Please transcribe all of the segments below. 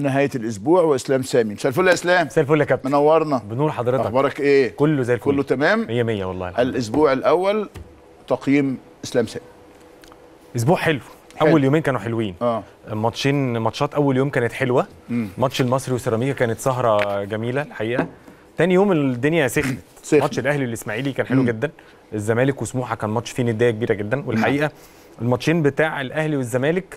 نهايه الاسبوع واسلام سامي مساء الفل يا اسلام مساء الفل يا كابتن منورنا بنور حضرتك اخبارك ايه كله زي الفل كله تمام 100 100 والله الحمد لله. الاسبوع الاول تقييم اسلام سامي اسبوع حلو حلو. اول يومين كانوا حلوين اه ماتشين ماتشات اول يوم كانت حلوه مم. ماتش المصري وسيراميكا كانت سهره جميله الحقيقه تاني يوم الدنيا سخنت سخنت. ماتش الاهلي والاسماعيلي كان حلو مم. جدا الزمالك وسموحه كان ماتش فيه نديه كبيره جدا والحقيقه الماتشين بتاع الاهلي والزمالك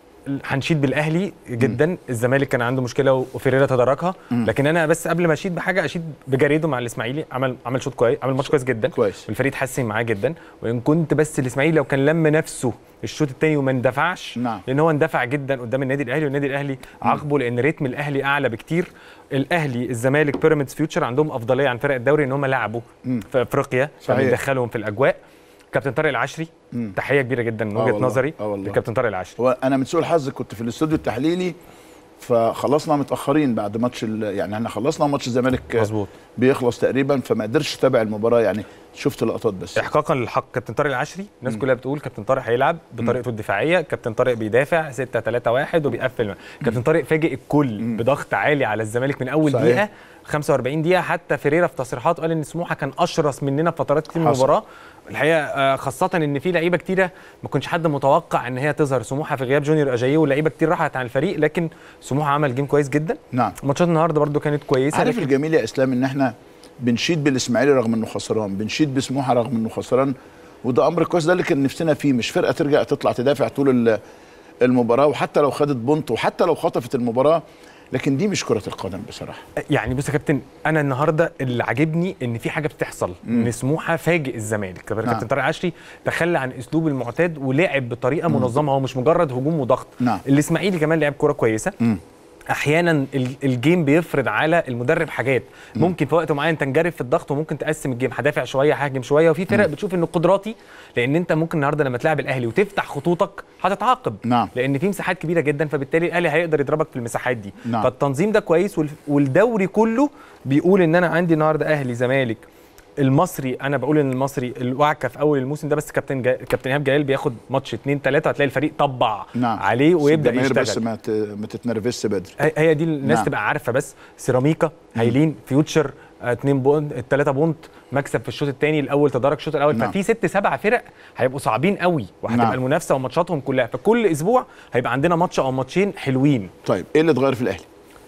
هنشيد بالاهلي جدا الزمالك كان عنده مشكله وفيريرا تداركها لكن انا بس قبل ما اشيد بحاجه اشيد بجاريدو مع الاسماعيلي عمل عمل شوط كويس عمل ماتش كويس جدا كويس. والفريق اتحسن معاه جدا وان كنت بس الاسماعيلي لو كان لم نفسه الشوط الثاني وما اندفعش نعم. لان هو اندفع جدا قدام النادي الاهلي والنادي الاهلي عاقبه لان ريتم الاهلي اعلى بكتير الاهلي الزمالك بيراميدز فيوتشر عندهم افضليه عن فرق الدوري ان هم لعبوا في افريقيا صحيح. فبيدخلهم في الاجواء كابتن طارق العشري تحيه كبيره جدا من آه وجهه والله. نظري آه والله. لكابتن طارق العشري هو انا من سوء الحظ كنت في الاستوديو التحليلي فخلصنا متاخرين بعد ماتش ال- يعني احنا خلصنا ماتش الزمالك مظبوط بيخلص تقريبا فما قدرتش اتابع المباراه يعني شفت لقطات بس احقاقا للحق كابتن طارق العشري الناس كلها بتقول كابتن طارق هيلعب بطريقته الدفاعيه كابتن طارق بيدافع 6 3 1 وبيقفل كابتن طارق فاجئ الكل بضغط عالي على الزمالك من اول صحيح. دقيقه 45 دقيقه حتى فيريرا في تصريحاته قال ان سموحه كان اشرس مننا في فترات كتير من حصل. المباراه الحقيقه آه، خاصه ان في لعيبه كتيره ما كنش حد متوقع ان هي تظهر سموحه في غياب جونيور اجاييه ولعيبه كتير راحت عن الفريق لكن سموحه عمل جيم كويس جدا نعم ماتشات النهارده برده كانت كويسه عارف لكن الجميل يا اسلام ان احنا بنشيد بالاسماعيلي رغم انه خسران بنشيد بسموحه رغم انه خسران وده امر كويس ده اللي كان نفسنا فيه مش فرقه ترجع تطلع تدافع طول ال- المباراه وحتى لو خدت بونت وحتى لو خطفت المباراه لكن دي مش كره القدم بصراحه يعني بص يا كابتن انا النهارده اللي عاجبني ان في حاجه بتحصل ان سموحه فاجئ الزمالك كابتن نعم. كابتن طارق عشري تخلى عن اسلوبه المعتاد ولعب بطريقه منظمه هو مش مجرد هجوم وضغط نعم. الاسماعيلي كمان لعب كوره كويسه احيانا ال- الجيم بيفرض على المدرب حاجات ممكن في وقت معين تنجرف في الضغط وممكن تقسم الجيم هدافع شويه هاجم شويه وفي فرق بتشوف ان قدراتي لان انت ممكن النهارده لما تلعب الاهلي وتفتح خطوطك هتتعاقب نعم. لان في مساحات كبيره جدا فبالتالي الاهلي هيقدر يضربك في المساحات دي نعم. فالتنظيم ده كويس وال- والدوري كله بيقول ان انا عندي النهارده اهلي زمالك المصري انا بقول ان المصري الوعكه في اول الموسم ده بس كابتن جا... كابتن ايهاب جلال بياخد ماتش اتنين تلاته هتلاقي الفريق طبع نعم عليه بس ويبدا الجماهير بس يشتغل ما ت- ما تتنرفزش بدري هي- هي دي الناس نعم. تبقى عارفه بس سيراميكا هايلين فيوتشر 2 بونت 3 بونت مكسب في الشوط الثاني الاول تدارك الشوط الاول نعم. ففي ست سبع فرق هيبقوا صعبين قوي وهتبقى نعم. المنافسه وماتشاتهم كلها فكل اسبوع هيبقى عندنا ماتش او ماتشين حلوين طيب ايه اللي اتغير في الاهلي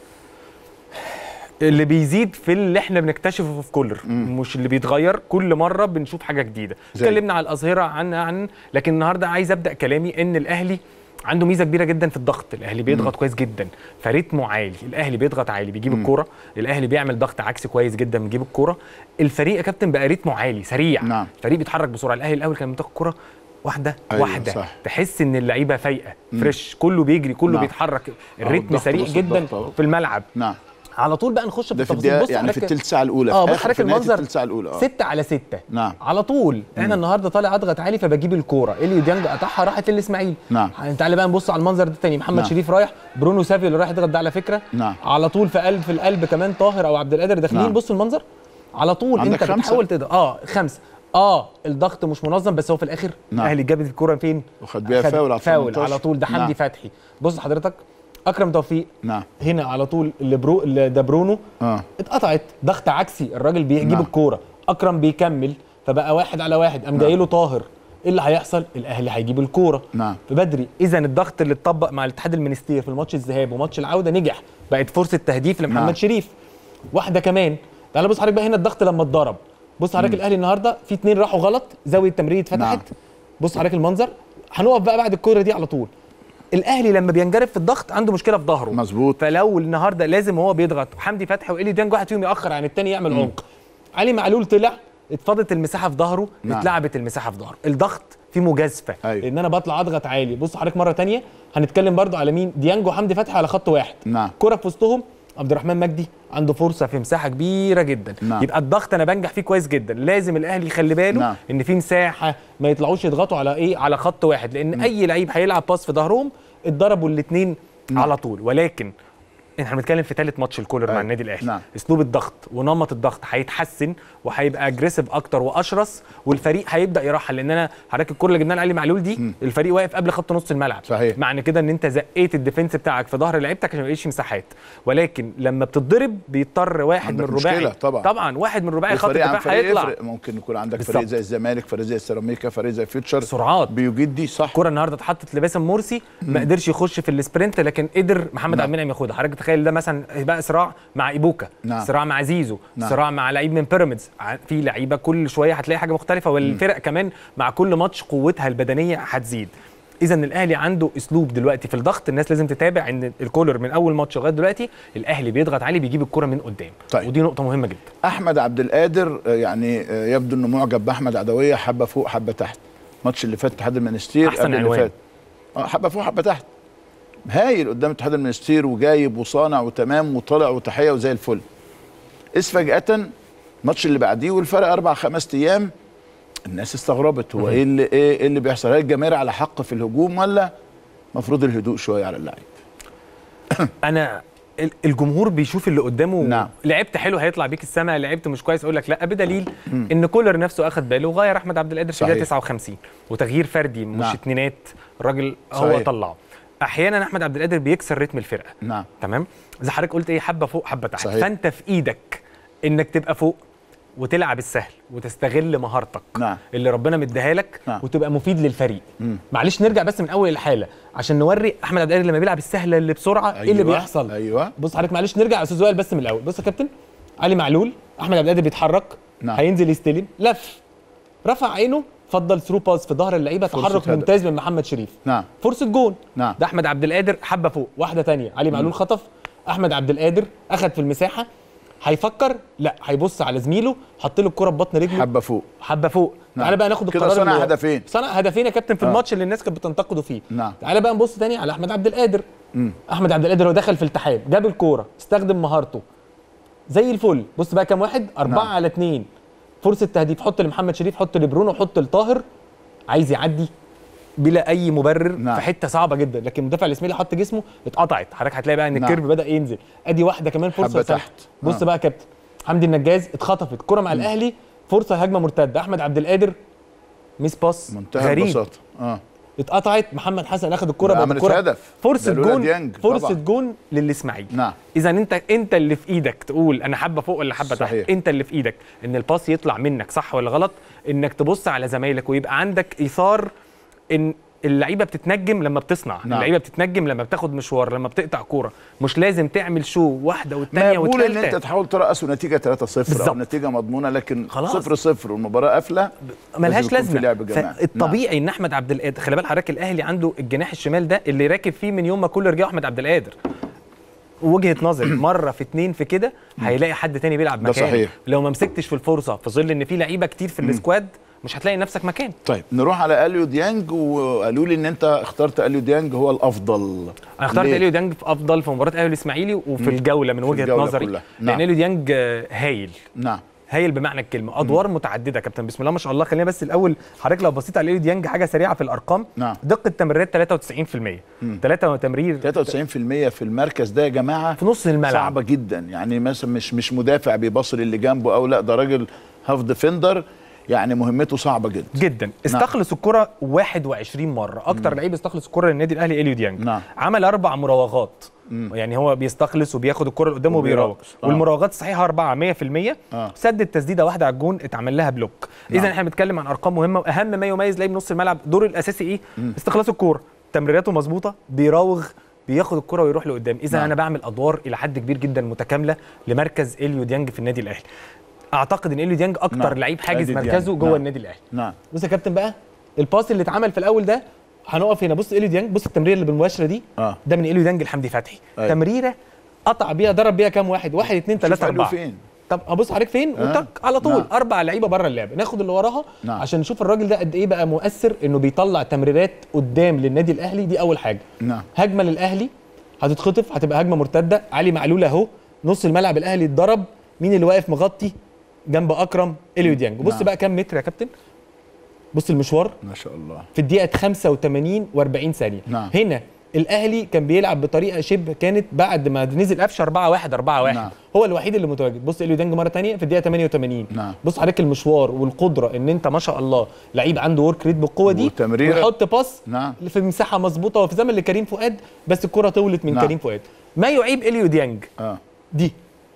اللي بيزيد في اللي احنا بنكتشفه في كولر مش اللي بيتغير كل مره بنشوف حاجه جديده زي؟ اتكلمنا على الاظهره عن عن لكن النهارده عايز ابدا كلامي ان الاهلي عنده ميزه كبيره جدا في الضغط الاهلي بيضغط كويس جدا فريتمه عالي الاهلي بيضغط عالي بيجيب الكوره الاهلي بيعمل ضغط عكسي كويس جدا بيجيب الكوره الفريق يا كابتن بقى ريتمه عالي سريع نعم. الفريق بيتحرك بسرعه الاهلي الاول كان بيمسك الكوره واحده أيوة، واحده صح. تحس ان اللعيبه فايقه فريش كله بيجري كله نعم. بيتحرك الريتم الضغط سريع بص جدا الضغط أهو. في الملعب نعم على طول بقى نخش في ده في التفاصيل الدقيقه بص يعني في حضرتك- الثلث ساعه الاولى اه في بص آخر- حضرتك في نهاية المنظر الثلث ساعه الاولى اه 6 على 6 نعم. على طول انا النهارده طالع اضغط عالي فبجيب الكوره اليو ديانج قطعها راحت للاسماعيلي نعم. تعالى بقى نبص على المنظر ده تاني محمد نعم. شريف رايح برونو سافيو اللي رايح يضغط ده على فكره نعم. على طول في قلب في القلب كمان طاهر او عبد القادر داخلين نعم. بص المنظر على طول عندك انت خمسة؟ بتحاول تضغط اه خمسه اه الضغط مش منظم بس هو في الاخر نعم. الاهلي جابت الكوره فين وخد بيها خد فاول على فاول 18. على طول ده حمدي نعم. فتحي بص حضرتك اكرم توفيق نعم هنا على طول اللي برو اللي ده برونو اه اتقطعت ضغط عكسي الراجل بيجيب نعم. الكوره اكرم بيكمل فبقى واحد على واحد قام جاي له طاهر ايه اللي هيحصل الاهلي هيجيب الكوره نعم. فبدري اذا الضغط اللي اتطبق مع الاتحاد المنستير في الماتش الذهاب وماتش العوده نجح بقت فرصه تهديف لمحمد نعم. شريف واحده كمان تعال بص حضرتك بقى هنا الضغط لما اتضرب بص حضرتك الاهلي النهارده في اتنين راحوا غلط زاويه التمرير اتفتحت نعم. بص حضرتك المنظر هنقف بقى بعد الكوره دي على طول الاهلي لما بينجرف في الضغط عنده مشكله في ظهره مظبوط. فلو النهارده لازم هو بيضغط حمدي فتحي والي ديانج واحد فيهم ياخر عن الثاني يعمل عمق علي معلول طلع اتفضت المساحه في ظهره نعم. اتلعبت المساحه في ظهره الضغط فيه مجازفه أيوة. لان انا بطلع اضغط عالي بص حضرتك مره تانية هنتكلم برضو على مين ديانج وحمدي فتحي على خط واحد نعم. كره في وسطهم عبد الرحمن مجدي عنده فرصه في مساحه كبيره جدا نعم. يبقى الضغط انا بنجح فيه كويس جدا لازم الاهلي يخلي باله نعم. ان في مساحه ما يطلعوش يضغطوا على ايه على خط واحد لان اي لعيب هيلعب باس في ظهرهم اتضربوا الاثنين على طول ولكن احنا بنتكلم في ثالث ماتش الكولر مع أيوة. النادي الاهلي نعم. اسلوب الضغط ونمط الضغط هيتحسن وهيبقى اجريسيف اكتر واشرس والفريق هيبدا يرحل لان انا حضرتك الكوره اللي جبناها لعلي معلول دي الفريق واقف قبل خط نص الملعب صحيح. معنى كده ان انت زقيت الديفنس بتاعك في ظهر لعيبتك عشان ما يبقاش مساحات ولكن لما بتتضرب بيضطر واحد من عندك الرباعي مشكلة طبعا. طبعا واحد من الرباعي خط وفريق عن الدفاع فريق هيطلع يفرق ممكن يكون عندك بالظبط. فريق زي الزمالك فريق زي السيراميكا فريق زي فيوتشر سرعات بيجيد دي صح الكره النهارده اتحطت لباسم مرسي ما قدرش يخش في السبرنت لكن قدر محمد نعم. عبد المنعم ياخدها حضرتك تخيل ده مثلا بقى صراع مع ايبوكا نعم. صراع مع زيزو نعم. صراع مع لعيب من بيراميدز ع- في لعيبه كل شويه هتلاقي حاجه مختلفه والفرق كمان مع كل ماتش قوتها البدنيه هتزيد اذا الاهلي عنده اسلوب دلوقتي في الضغط الناس لازم تتابع ان الكولر من اول ماتش لغايه دلوقتي الاهلي بيضغط عليه بيجيب الكره من قدام طيب. ودي نقطه مهمه جدا احمد عبد القادر آه، يعني آه، يبدو انه معجب باحمد عدويه حبه فوق حبه تحت الماتش اللي فات اتحاد المنستير أحسن قبل اللي عنوان. فات اه حبه فوق حبه تحت هايل قدام اتحاد المنستير وجايب وصانع وتمام وطالع وتحيه وزي الفل إذ فجأة الماتش اللي بعديه والفرق اربع خمس ايام الناس استغربت هو ايه اللي ايه إيه اللي بيحصل هل الجماهير على حق في الهجوم ولا المفروض الهدوء شويه على اللعيب انا ال- الجمهور بيشوف اللي قدامه نعم. لعبت حلو هيطلع بيك السما لعبت مش كويس اقول لك لا بدليل ان كولر نفسه اخد باله وغير احمد عبد القادر في الدقيقه صحيح. 59 وتغيير فردي مش نعم. اتنينات الراجل هو صحيح. طلعه احيانا احمد عبد القادر بيكسر رتم الفرقه نعم تمام زي حضرتك قلت ايه حبه فوق حبه تحت صحيح. فانت في ايدك انك تبقى فوق وتلعب السهل وتستغل مهارتك نعم. اللي ربنا مديها لك نعم. وتبقى مفيد للفريق معلش نرجع بس من اول الحاله عشان نوري احمد عبد القادر لما بيلعب السهله اللي بسرعه ايه اللي أيوة، بيحصل أيوة. بص حضرتك معلش نرجع يا استاذ وائل بس من الاول بص يا كابتن علي معلول احمد عبد القادر بيتحرك نعم. هينزل يستلم لف رفع عينه فضل ثرو باس في ظهر اللعيبه فرصة تحرك هدف. ممتاز من محمد شريف نعم فرصه جون نعم. ده احمد عبد القادر حبه فوق واحده تانية علي معلول خطف احمد عبد القادر اخد في المساحه هيفكر لا هيبص على زميله حط له الكره ببطن رجله حبه فوق حبه فوق نعم. تعالى بقى ناخد كده القرار صنع اللي هو- هدفين. صنع هدفين يا كابتن في آه. الماتش اللي الناس كانت بتنتقده فيه نعم. تعالى بقى نبص تاني على احمد عبد القادر احمد عبد القادر هو دخل في التحام جاب الكوره استخدم مهارته زي الفل بص بقى كام واحد أربعة نعم. على اتنين فرصة تهديف حط لمحمد شريف حط لبرونو حط لطاهر عايز يعدي بلا اي مبرر نعم. في حته صعبه جدا لكن مدافع الاسماعيلي حط جسمه اتقطعت حضرتك هتلاقي بقى ان نعم. الكيرف بدا ينزل ادي واحده كمان فرصه حبة سهلة. تحت. بص آه. بقى يا كابتن حمدي النجاز اتخطفت كره مع الاهلي فرصه هجمه مرتده احمد عبد القادر ميس باس منتهى غريب البساطه اه اتقطعت محمد حسن اخد الكره بقت عملت الكرة- هدف. فرصه ده لولا جون ديانج فرصه طبعاً. جون للاسماعيلي نعم اذا انت انت اللي في ايدك تقول انا حبه فوق ولا حبه تحت صحيح. انت اللي في ايدك ان الباص يطلع منك صح ولا غلط انك تبص على زمايلك ويبقى عندك ايثار ان اللعيبه بتتنجم لما بتصنع نعم. اللعيبه بتتنجم لما بتاخد مشوار لما بتقطع كوره مش لازم تعمل شو واحده والثانيه مقبول ان انت والثالثه تحاول ترقص نتيجه 3-0 او بالظبط. نتيجه مضمونه لكن خلاص. 0-0 والمباراه قافله ملهاش يكون في لازمه لعب جماعي. فالطبيعي ان احمد عبد القادر خلي بالك حضرتك الاهلي عنده الجناح الشمال ده اللي راكب فيه من يوم ما كولر جه احمد عبد القادر وجهه نظر مره في اتنين في كده هيلاقي حد تاني بيلعب ده مكانه صحيح. لو ما مسكتش في الفرصه في ظل ان في لعيبه كتير في السكواد مش هتلاقي نفسك مكان طيب نروح على اليو ديانج وقالوا لي ان انت اخترت اليو ديانج هو الافضل انا اخترت ليه؟ اليو ديانج في افضل في مباراه الاهلي الاسماعيلي وفي الجوله من وجهه الجولة نظري كلها. لان نعم. اليو ديانج آه، هايل نعم هايل بمعنى الكلمه ادوار متعدده يا كابتن بسم الله ما شاء الله خلينا بس الاول حضرتك لو بصيت على اليو ديانج حاجه سريعه في الارقام نعم. دقه تمريرات 93% ثلاثه تمرير 93% في المركز ده يا جماعه في نص الملعب صعبه جدا يعني مثلا مش مش مدافع بيبصر اللي جنبه او لا ده راجل هاف ديفندر يعني مهمته صعبه جدا جدا استخلص الكره 21 مره اكتر لعيب استخلص الكره للنادي الاهلي اليو ديانج نعم. عمل اربع مراوغات يعني هو بيستخلص وبياخد الكره اللي قدامه وبيراوغ. وبيراوغ آه. والمراوغات الصحيحه اربعه 100% آه. سدد تسديده واحده على الجون اتعمل لها بلوك نعم. اذا احنا بنتكلم عن ارقام مهمه واهم ما يميز لعيب نص الملعب دوره الاساسي ايه استخلاص الكوره تمريراته مظبوطه بيراوغ بياخد الكره ويروح لقدام اذا نعم. انا بعمل ادوار الى حد كبير جدا متكامله لمركز اليو ديانج في النادي الاهلي اعتقد ان اليو ديانج اكتر نعم. لعيب حاجز أدي ديانج. مركزه جوه نعم. النادي الاهلي نعم بص يا كابتن بقى الباس اللي اتعمل في الاول ده هنقف هنا بص اليو ديانج بص التمريره اللي بالمباشره دي اه ده من اليو ديانج لحمدي فتحي أيوة. تمريره قطع بيها ضرب بيها كام واحد واحد اتنين شوف تلاته قالوا اربعه فين طب ابص عليك فين آه. وتك على طول نعم. اربع لعيبه بره اللعبه ناخد اللي وراها نعم. عشان نشوف الراجل ده قد ايه بقى مؤثر انه بيطلع تمريرات قدام للنادي الاهلي دي اول حاجه نعم هجمه للاهلي هتتخطف هتبقى هجمه مرتده علي معلول اهو نص الملعب الاهلي اتضرب مين اللي واقف مغطي جنب اكرم اليو ديانج بص نعم. بقى كام متر يا كابتن بص المشوار ما شاء الله في الدقيقه 85 و40 ثانيه نعم. هنا الاهلي كان بيلعب بطريقه شبه كانت بعد ما نزل قفشه 4 1 4 1 نعم. هو الوحيد اللي متواجد بص اليو ديانج مره ثانيه في الدقيقه 88 نعم. بص عليك المشوار والقدره ان انت ما شاء الله لعيب عنده ورك ريت بالقوه دي وتمريرة. ويحط باس نعم. في مساحه مظبوطه وفي زمن لكريم فؤاد بس الكره طولت من نعم. كريم فؤاد ما يعيب اليو ديانج اه دي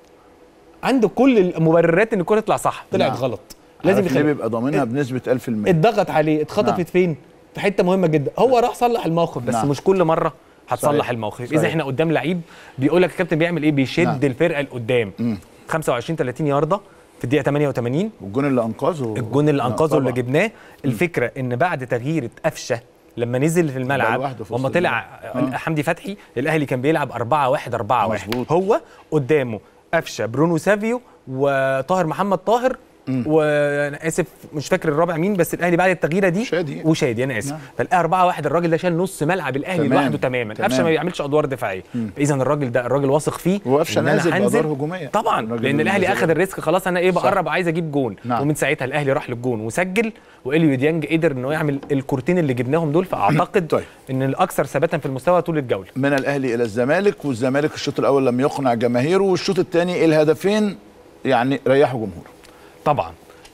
عنده كل المبررات ان الكره تطلع صح طلعت نعم. غلط لازم لازم ليه يخلي بيبقى ضامنها بنسبه 1000% اتضغط عليه اتخطفت نعم. فين في حته مهمه جدا هو راح صلح الموقف بس نعم. مش كل مره هتصلح صحيح. الموقف صحيح. اذا احنا قدام لعيب بيقول لك الكابتن بيعمل ايه بيشد نعم. الفرقه لقدام مم. 25 30 يارده في الدقيقه 88 والجون اللي انقذه الجون اللي آه، انقذه اللي طبعاً. جبناه الفكره ان بعد تغيير قفشه لما نزل في الملعب لوحده في وما وسط طلع الملعب. آه. حمدي فتحي الاهلي كان بيلعب 4 1 4 1 مظبوط. هو قدامه قفشه برونو سافيو وطاهر محمد طاهر وانا اسف مش فاكر الرابع مين بس الاهلي بعد التغييره دي شادي. وشادي انا اسف نعم. فالاهلي 4 1 الراجل ده شال نص ملعب الاهلي تمام. لوحده تماما تمام. قفشه ما بيعملش ادوار دفاعيه اذا الراجل ده الراجل واثق فيه وقفشه إن أنا نازل هنزل. بادوار هجوميه طبعا الراجل لان الاهلي نازل. اخذ الريسك خلاص انا ايه صح. بقرب عايز اجيب جون نعم. ومن ساعتها الاهلي راح للجون وسجل واليو ديانج قدر انه يعمل الكورتين اللي جبناهم دول فاعتقد طيب. ان الاكثر ثباتا في المستوى طول الجوله من الاهلي الى الزمالك والزمالك الشوط الاول لم يقنع جماهيره والشوط الثاني الهدفين يعني ريحوا جمهوره طبعا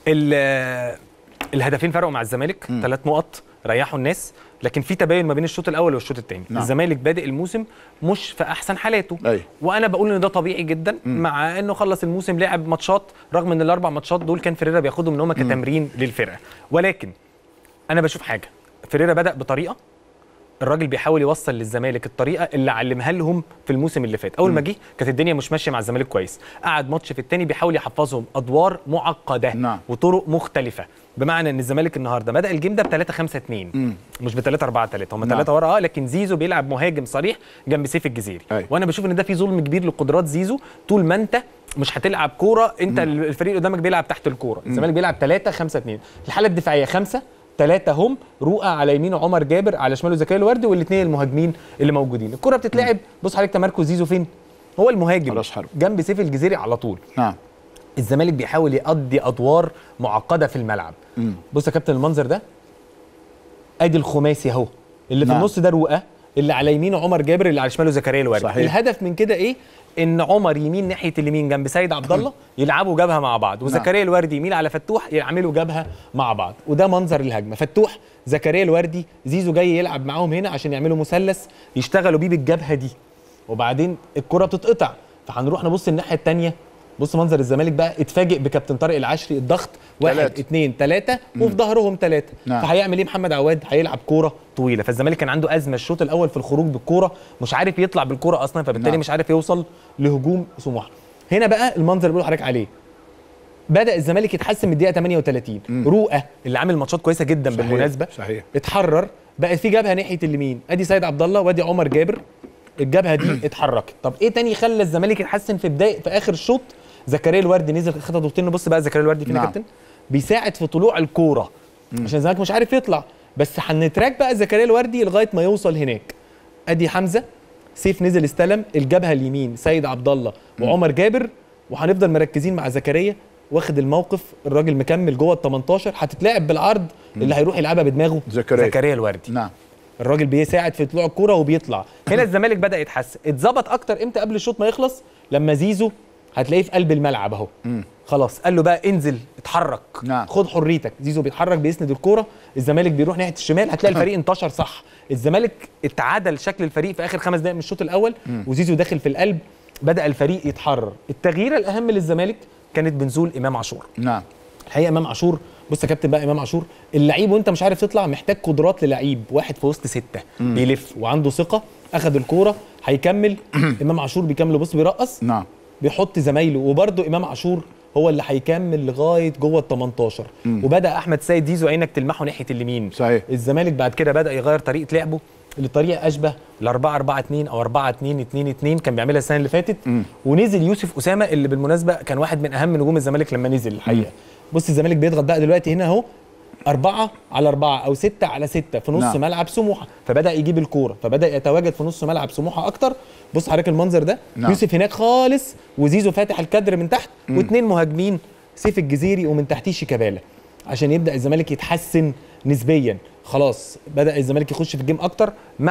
ال- الهدفين فرقوا مع الزمالك ثلاث نقط ريحوا الناس لكن في تباين ما بين الشوط الاول والشوط الثاني نعم. الزمالك بادئ الموسم مش في احسن حالاته أيوة. وانا بقول ان ده طبيعي جدا مع انه خلص الموسم لعب ماتشات رغم ان الاربع ماتشات دول كان فيريرا بياخدهم ان هم كتمرين للفرقه ولكن انا بشوف حاجه فيريرا بدا بطريقه الراجل بيحاول يوصل للزمالك الطريقه اللي علمها لهم في الموسم اللي فات اول ما جه كانت الدنيا مش ماشيه مع الزمالك كويس قعد ماتش في التاني بيحاول يحفظهم ادوار معقده نعم. وطرق مختلفه بمعنى ان الزمالك النهارده بدا الجيم ده ب 3 5 2 مش ب 3 4 3 هم نعم. ثلاثه ورا اه لكن زيزو بيلعب مهاجم صريح جنب سيف الجزيري أيوة. وانا بشوف ان ده في ظلم كبير لقدرات زيزو طول ما انت مش هتلعب كوره انت الفريق اللي قدامك بيلعب تحت الكوره الزمالك بيلعب 3 5 2 الحاله الدفاعيه خمسه ثلاثة هم رؤى على يمينه عمر جابر على شماله زكريا الوردي والاثنين المهاجمين اللي موجودين الكرة بتتلعب بص حضرتك تمركز زيزو فين هو المهاجم راس حرب. جنب سيف الجزيري على طول نعم الزمالك بيحاول يقضي ادوار معقده في الملعب مم. بص يا كابتن المنظر ده ادي الخماسي اهو اللي في نعم. النص ده رؤى اللي على يمينه عمر جابر اللي على شماله زكريا الوردي صحيح. الهدف من كده ايه ان عمر يمين ناحيه اليمين جنب سيد عبد الله يلعبوا جبهه مع بعض وزكريا الوردي يميل على فتوح يعملوا جبهه مع بعض وده منظر الهجمه فتوح زكريا الوردي زيزو جاي يلعب معاهم هنا عشان يعملوا مثلث يشتغلوا بيه بالجبهه دي وبعدين الكره بتتقطع فهنروح نبص الناحيه الثانيه بص منظر الزمالك بقى اتفاجئ بكابتن طارق العشري الضغط واحد تلاتة. اتنين تلاته وفي ظهرهم تلاته نعم. فهيعمل ايه محمد عواد هيلعب كوره طويله فالزمالك كان عنده ازمه الشوط الاول في الخروج بالكوره مش عارف يطلع بالكوره اصلا فبالتالي نعم. مش عارف يوصل لهجوم سموحه هنا بقى المنظر اللي بقول لحضرتك عليه بدا الزمالك يتحسن من الدقيقه 38 رؤى اللي عامل ماتشات كويسه جدا صحيح، بالمناسبه صحيح. اتحرر بقت في جبهه ناحيه اليمين ادي سيد عبد الله وادي عمر جابر الجبهه دي اتحركت طب ايه تاني خلى الزمالك يتحسن في بدايه في اخر الشوط زكريا الوردي نزل خد دورتين نبص بقى زكريا الوردي فين يا نعم. كابتن بيساعد في طلوع الكوره عشان الزمالك مش عارف يطلع بس هنتراك بقى زكريا الوردي لغايه ما يوصل هناك ادي حمزه سيف نزل استلم الجبهه اليمين سيد عبد الله وعمر جابر وهنفضل مركزين مع زكريا واخد الموقف الراجل مكمل جوه ال 18 هتتلعب بالعرض اللي هيروح يلعبها بدماغه زكريا. زكريا الوردي نعم الراجل بيساعد في طلوع الكوره وبيطلع هنا الزمالك بدا يتحسن اتظبط اكتر امتى قبل الشوط ما يخلص لما زيزو هتلاقيه في قلب الملعب اهو خلاص قال له بقى انزل اتحرك نعم. خد حريتك زيزو بيتحرك بيسند الكوره الزمالك بيروح ناحيه الشمال هتلاقي الفريق انتشر صح الزمالك اتعادل شكل الفريق في اخر خمس دقائق من الشوط الاول وزيزو داخل في القلب بدا الفريق يتحرر التغييره الاهم للزمالك كانت بنزول امام عاشور نعم الحقيقه امام عاشور بص يا كابتن بقى امام عاشور اللعيب وانت مش عارف تطلع محتاج قدرات للعيب واحد في وسط سته بيلف وعنده ثقه اخذ الكوره هيكمل امام عاشور بيكمل بص بيرقص نعم بيحط زمايله وبرده امام عاشور هو اللي هيكمل لغايه جوه ال 18 وبدا احمد سيد زيزو عينك تلمحه ناحيه اليمين صحيح. الزمالك بعد كده بدا يغير طريقه لعبه لطريقه اشبه ل 4 4 2 او 4 2 2 2 كان بيعملها السنه اللي فاتت ونزل يوسف اسامه اللي بالمناسبه كان واحد من اهم نجوم الزمالك لما نزل الحقيقه بص الزمالك بيضغط بقى دلوقتي هنا اهو أربعة على أربعة أو ستة على ستة في نص نعم. نعم. ملعب سموحة فبدأ يجيب الكورة فبدأ يتواجد في نص ملعب سموحة أكتر بص حضرتك المنظر ده نعم. نعم. يوسف هناك خالص وزيزو فاتح الكادر من تحت واثنين مهاجمين سيف الجزيري ومن تحتيه شيكابالا عشان يبدأ الزمالك يتحسن نسبيا خلاص بدأ الزمالك يخش في الجيم أكتر مع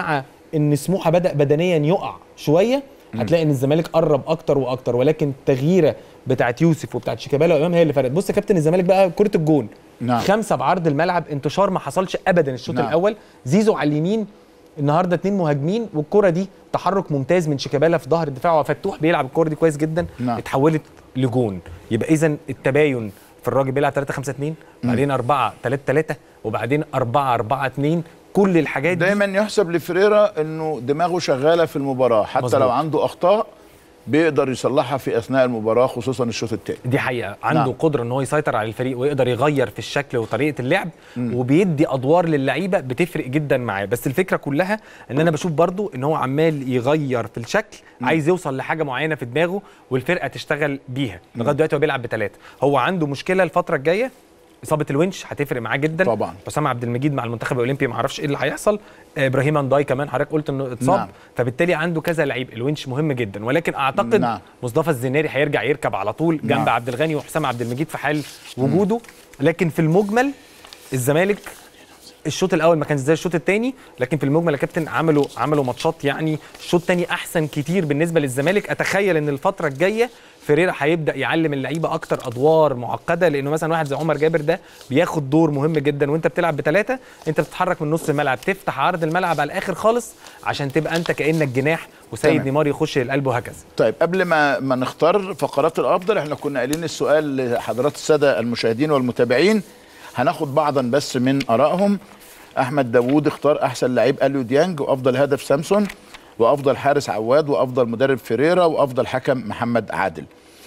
ان سموحه بدا بدنيا يقع شويه هتلاقي ان الزمالك قرب اكتر واكتر ولكن التغييره بتاعت يوسف وبتاعت شيكابالا وامام هي اللي فرقت بص يا كابتن الزمالك بقى كره الجون نعم. خمسه بعرض الملعب انتشار ما حصلش ابدا الشوط نعم. الاول زيزو على اليمين النهارده اتنين مهاجمين والكره دي تحرك ممتاز من شيكابالا في ظهر الدفاع وفتوح بيلعب الكره دي كويس جدا نعم. اتحولت لجون يبقى اذا التباين في الراجل بيلعب 3 5 2 بعدين 4 3 3 وبعدين 4 4 2 كل الحاجات دي دايما يحسب لفريرا انه دماغه شغاله في المباراه حتى مظبوط. لو عنده اخطاء بيقدر يصلحها في اثناء المباراه خصوصا الشوط الثاني دي حقيقه عنده نعم. نعم. قدره ان هو يسيطر على الفريق ويقدر يغير في الشكل وطريقه اللعب وبيدي ادوار للعيبه بتفرق جدا معاه بس الفكره كلها ان انا بشوف برضو ان هو عمال يغير في الشكل عايز يوصل لحاجه معينه في دماغه والفرقه تشتغل بيها لغايه دلوقتي هو بيلعب بثلاثه هو عنده مشكله الفتره الجايه اصابه الونش هتفرق معاه جدا طبعاً. حسام عبد المجيد مع المنتخب الاولمبي ما اعرفش ايه اللي هيحصل آه، ابراهيم انداي كمان حضرتك قلت انه اتصاب نعم. نعم. فبالتالي عنده كذا لعيب الونش مهم جدا ولكن اعتقد نعم. نعم. مصطفى الزناري هيرجع يركب على طول جنب نعم. نعم. عبد الغني وحسام عبد المجيد في حال وجوده لكن في المجمل الزمالك الشوط الاول ما كانش زي الشوط الثاني لكن في المجمل يا كابتن عملوا عملوا ماتشات يعني الشوط الثاني احسن كتير بالنسبه للزمالك اتخيل ان الفتره الجايه فيريرا هيبدا يعلم اللعيبه اكتر ادوار معقده لانه مثلا واحد زي عمر جابر ده بياخد دور مهم جدا وانت بتلعب بثلاثه انت بتتحرك من نص الملعب تفتح عرض الملعب على الاخر خالص عشان تبقى انت كانك جناح وسيد تمام. نيمار يخش للقلب وهكذا طيب قبل ما ما نختار فقرات الافضل احنا كنا قايلين السؤال لحضرات الساده المشاهدين والمتابعين هناخد بعضا بس من ارائهم احمد داوود اختار احسن لعيب اليو ديانج وافضل هدف سامسون وافضل حارس عواد وافضل مدرب فيريرا وافضل حكم محمد عادل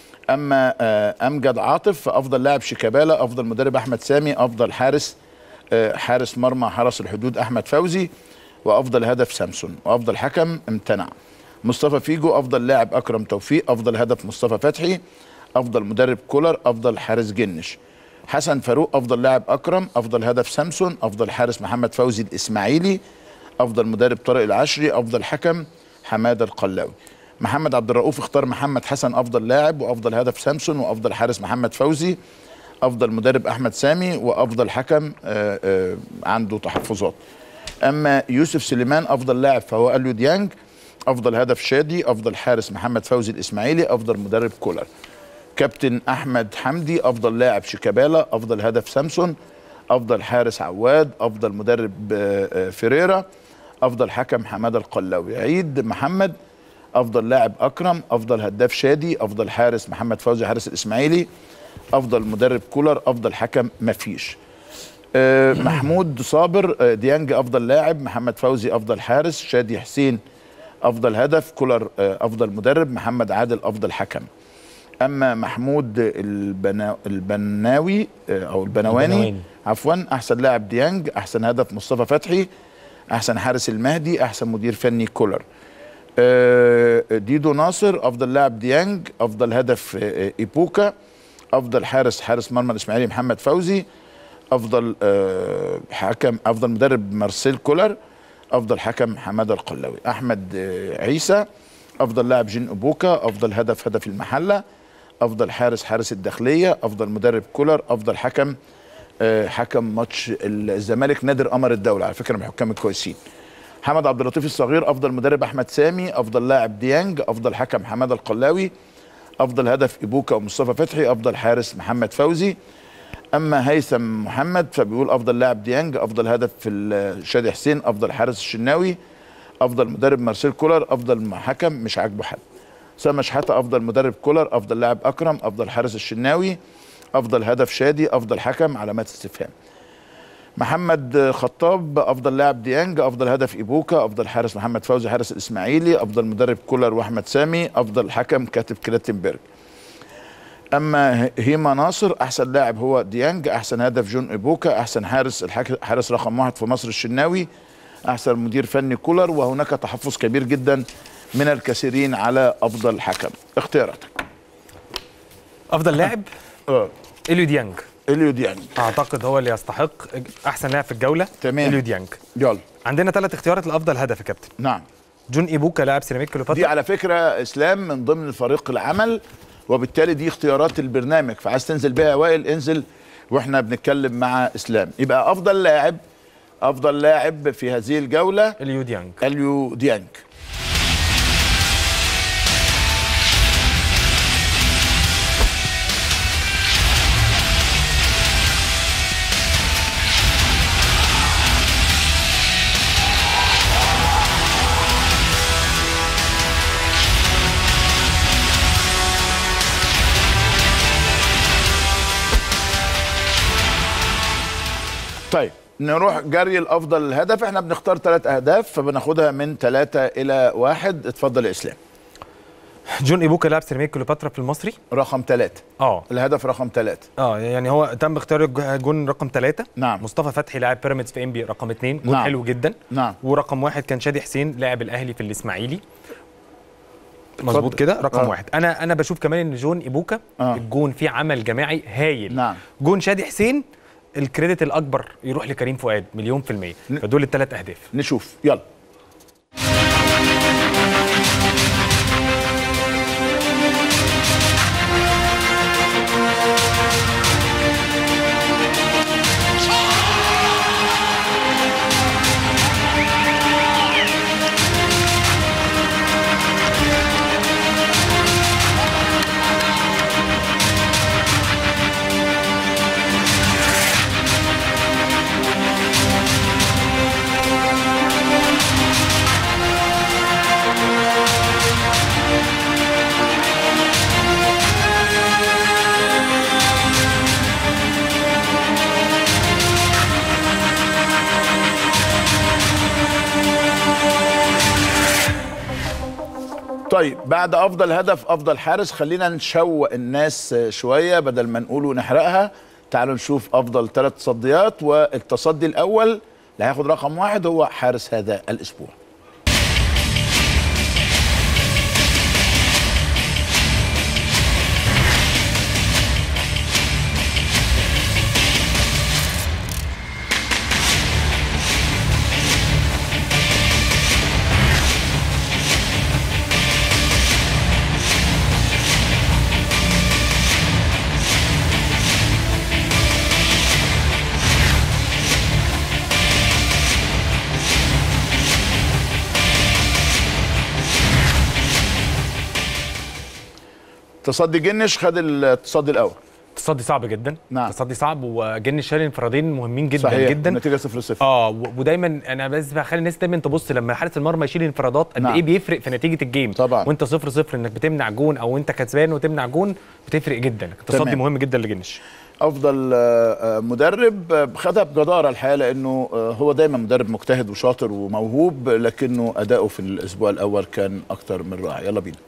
اما آه، امجد عاطف فافضل لاعب شيكابالا افضل مدرب احمد سامي افضل حارس آه، حارس مرمى حرس الحدود احمد فوزي وافضل هدف سامسون وافضل حكم امتنع مصطفى فيجو افضل لاعب اكرم توفيق افضل هدف مصطفى فتحي افضل مدرب كولر افضل حارس جنش حسن فاروق افضل لاعب اكرم افضل هدف سامسون افضل حارس محمد فوزي الاسماعيلي افضل مدرب طارق العشري افضل حكم حماده القلاوي محمد عبد الرؤوف اختار محمد حسن افضل لاعب وافضل هدف سامسون وافضل حارس محمد فوزي افضل مدرب احمد سامي وافضل حكم آه، آه، عنده تحفظات اما يوسف سليمان افضل لاعب فهو اليو ديانج افضل هدف شادي افضل حارس محمد فوزي الاسماعيلي افضل مدرب كولر كابتن احمد حمدي افضل لاعب شيكابالا افضل هدف سامسون افضل حارس عواد افضل مدرب آه، آه، فيريرا افضل حكم حماده القلاوي عيد محمد افضل لاعب اكرم افضل هداف شادي افضل حارس محمد فوزي حارس الاسماعيلي افضل مدرب كولر افضل حكم مفيش آه، محمود صابر آه، ديانج افضل لاعب محمد فوزي افضل حارس شادي حسين افضل هدف كولر آه، افضل مدرب محمد عادل افضل حكم اما محمود البنا البناوي آه، او البنواني البنواني. عفوا احسن لاعب ديانج احسن هدف مصطفى فتحي احسن حارس المهدي احسن مدير فني كولر آه، ديدو ناصر افضل لاعب ديانج افضل هدف آه، ايبوكا افضل حارس حارس مرمى الاسماعيلي محمد فوزي افضل آه، حكم افضل مدرب مارسيل كولر افضل حكم حماده القلاوي احمد آه، عيسى افضل لاعب جين ابوكا افضل هدف هدف المحله افضل حارس حارس الداخليه افضل مدرب كولر افضل حكم آه، حكم ماتش الزمالك نادر قمر الدوله على فكره من الحكام الكويسين محمد عبد اللطيف الصغير افضل مدرب احمد سامي افضل لاعب ديانج افضل حكم حماده القلاوي افضل هدف ايبوكا ومصطفى فتحي افضل حارس محمد فوزي اما هيثم محمد فبيقول افضل لاعب ديانج افضل هدف في ال- شادي حسين افضل حارس الشناوي افضل مدرب مارسيل كولر افضل حكم مش عاجبه حد سامة شحاته افضل مدرب كولر افضل لاعب اكرم افضل حارس الشناوي افضل هدف شادي افضل حكم علامات استفهام محمد خطاب افضل لاعب ديانج افضل هدف ايبوكا افضل حارس محمد فوزي حارس الاسماعيلي افضل مدرب كولر واحمد سامي افضل حكم كاتب كلاتنبرج اما هيما ناصر احسن لاعب هو ديانج احسن هدف جون ايبوكا احسن حارس الحك... حارس رقم واحد في مصر الشناوي احسن مدير فني كولر وهناك تحفظ كبير جدا من الكثيرين على افضل حكم اختياراتك افضل لاعب اه اليو ديانج اليو ديانج اعتقد هو اللي يستحق احسن لاعب في الجوله تمام. اليو ديانج يلا عندنا ثلاث اختيارات لافضل هدف يا كابتن نعم جون ايبوكا لاعب سيراميك دي كليوباترا على فكره اسلام من ضمن فريق العمل وبالتالي دي اختيارات البرنامج فعايز تنزل بيها يا وائل انزل واحنا بنتكلم مع اسلام يبقى افضل لاعب افضل لاعب في هذه الجوله اليو ديانج اليو ديانج طيب نروح جري الافضل الهدف احنا بنختار ثلاث اهداف فبناخدها من ثلاثة الى واحد اتفضل يا اسلام جون ايبوكا لاعب سيراميكا كليوباترا في المصري رقم ثلاثة اه الهدف رقم ثلاثة اه يعني هو تم اختيار الج- جون رقم ثلاثة نعم. مصطفى فتحي لاعب بيراميدز في انبي رقم اثنين جون نعم. حلو جدا نعم ورقم واحد كان شادي حسين لاعب الاهلي في الاسماعيلي مظبوط اتفضل. كده رقم آه. واحد انا انا بشوف كمان ان جون ايبوكا آه. الجون فيه عمل جماعي هايل نعم. جون شادي حسين الكريدت الاكبر يروح لكريم فؤاد مليون في الميه ن- فدول الثلاث اهداف نشوف يلا طيب بعد افضل هدف افضل حارس خلينا نشوق الناس شويه بدل ما نقول ونحرقها تعالوا نشوف افضل ثلاث تصديات والتصدي الاول اللي هياخد رقم واحد هو حارس هذا الاسبوع تصدي جنش خد التصدي الاول التصدي صعب جدا نعم. التصدي صعب وجن شال انفرادين مهمين جدا صحيح جدا النتيجه 0 0 اه و- ودايما انا بس بخلي الناس دايما تبص لما حارس المرمى يشيل انفرادات قد نعم. ايه بيفرق في نتيجه الجيم طبعاً. وانت صفر صفر انك بتمنع جون او انت كسبان وتمنع جون بتفرق جدا التصدي تمام. مهم جدا لجنش افضل آه، آه، مدرب آه، خدها بجداره الحقيقه لانه آه، هو دايما مدرب مجتهد وشاطر وموهوب لكنه اداؤه في الاسبوع الاول كان اكتر من رائع يلا بينا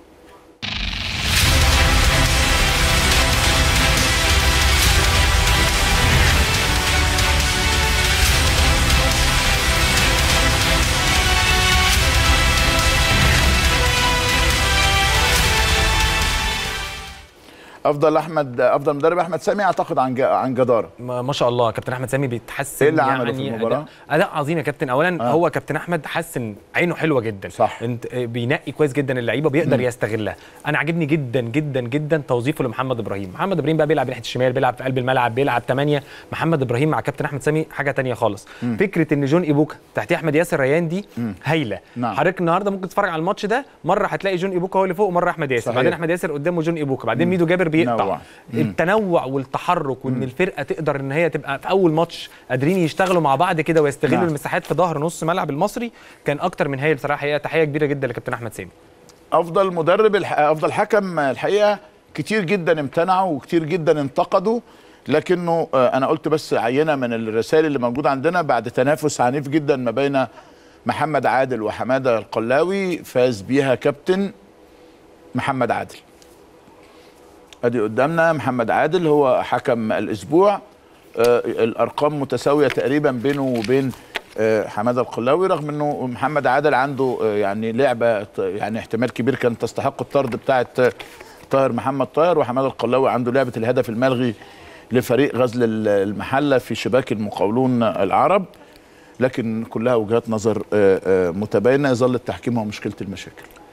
افضل احمد افضل مدرب احمد سامي اعتقد عن ج- عن جداره ما ما شاء الله كابتن احمد سامي بيتحسن إيه اللي عمله في يعني المباراة؟ أداء, اداء عظيم يا كابتن اولا آه. آه. هو كابتن احمد حسن عينه حلوه جدا صح. انت آه، بينقي كويس جدا اللعيبه بيقدر يستغلها انا عاجبني جدا جدا جدا توظيفه لمحمد ابراهيم محمد ابراهيم بقى بيلعب ناحيه الشمال بيلعب في قلب الملعب بيلعب 8 محمد ابراهيم مع كابتن احمد سامي حاجه تانية خالص فكره ان جون ايبوكا تحتيه احمد ياسر ريان دي هايله نعم. حضرتك النهارده ممكن تتفرج على الماتش ده مره هتلاقي جون ايبوكا هو اللي فوق ومره احمد ياسر صحيح. بعدين احمد ياسر قدامه جون ايبوكا بعدين ميدو جابر بيقطع نوع. التنوع والتحرك وان الفرقه تقدر ان هي تبقى في اول ماتش قادرين يشتغلوا مع بعض كده ويستغلوا نعم. المساحات في ظهر نص ملعب المصري كان اكتر من هايل بصراحه هي تحيه كبيره جدا لكابتن احمد سامي افضل مدرب الح... افضل حكم الحقيقه كتير جدا امتنعوا وكتير جدا انتقدوا لكنه آه، انا قلت بس عينه من الرسائل اللي موجوده عندنا بعد تنافس عنيف جدا ما بين محمد عادل وحماده القلاوي فاز بيها كابتن محمد عادل ادي قدامنا محمد عادل هو حكم الاسبوع آه، الارقام متساويه تقريبا بينه وبين آه، حماده القلاوي رغم انه محمد عادل عنده آه، يعني لعبه ت- يعني احتمال كبير كانت تستحق الطرد بتاعه آه، طاهر محمد طاهر وحماده القلاوي عنده لعبه الهدف الملغي لفريق غزل ال- المحله في شباك المقاولون العرب لكن كلها وجهات نظر آه، آه، متباينه يظل التحكيم هو مشكله المشاكل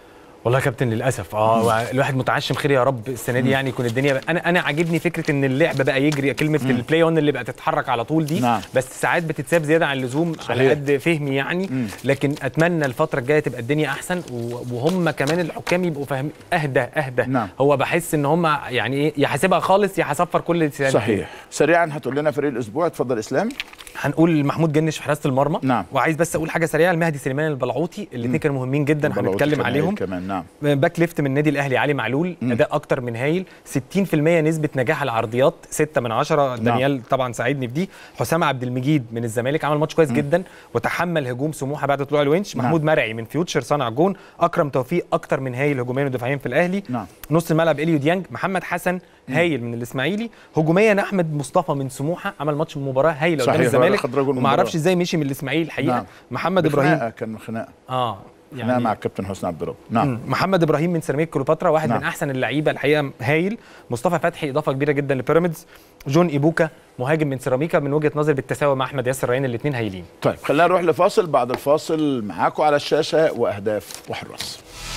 والله يا كابتن للاسف اه الواحد متعشم خير يا رب السنه دي يعني يكون الدنيا بقى. انا انا عاجبني فكره ان اللعب بقى يجري كلمه البلاي اون اللي بقى تتحرك على طول دي نعم. بس ساعات بتتساب زياده عن اللزوم على صحيح. قد فهمي يعني لكن اتمنى الفتره الجايه تبقى الدنيا احسن و- وهم كمان الحكام يبقوا فاهم اهدى اهدى نعم. هو بحس ان هم يعني ايه يا حاسبها خالص يا هصفر كل سنة. صحيح سريعا هتقول لنا فريق الاسبوع اتفضل اسلام هنقول محمود جنش في حراسه المرمى نعم. وعايز بس اقول حاجه سريعه المهدي سليمان البلعوطي الاثنين كانوا مهمين جدا بلعوتي هنتكلم كمان عليهم كمان نعم باك ليفت من النادي الاهلي علي معلول اداء اكتر من هايل 60% نسبه نجاح العرضيات 6 من 10 دانيال طبعا ساعدني في دي حسام عبد المجيد من الزمالك عمل ماتش كويس جدا وتحمل هجوم سموحه بعد طلوع الونش نعم. محمود مرعي من فيوتشر صنع جون اكرم توفيق اكتر من هايل هجوميا ودفاعيا في الاهلي نعم. نص الملعب اليو ديانج محمد حسن هايل من الاسماعيلي هجوميا احمد مصطفى من سموحه عمل ماتش مباراه هايله قدام صحيح، الزمالك خد رجل وما المباراة. اعرفش ازاي مشي من الاسماعيلي الحقيقه نعم. محمد ابراهيم خناقه كان خناقه اه خناقه مع الكابتن حسني عبد الرب نعم مم. محمد ابراهيم من سيراميك كليوباترا واحد نعم. من احسن اللعيبه الحقيقه هايل مصطفى فتحي اضافه كبيره جدا لبيراميدز جون ايبوكا مهاجم من سيراميكا من وجهه نظري بالتساوي مع احمد ياسر ريان الاثنين هايلين طيب خلينا نروح لفاصل بعد الفاصل معاكم على الشاشه واهداف وحراس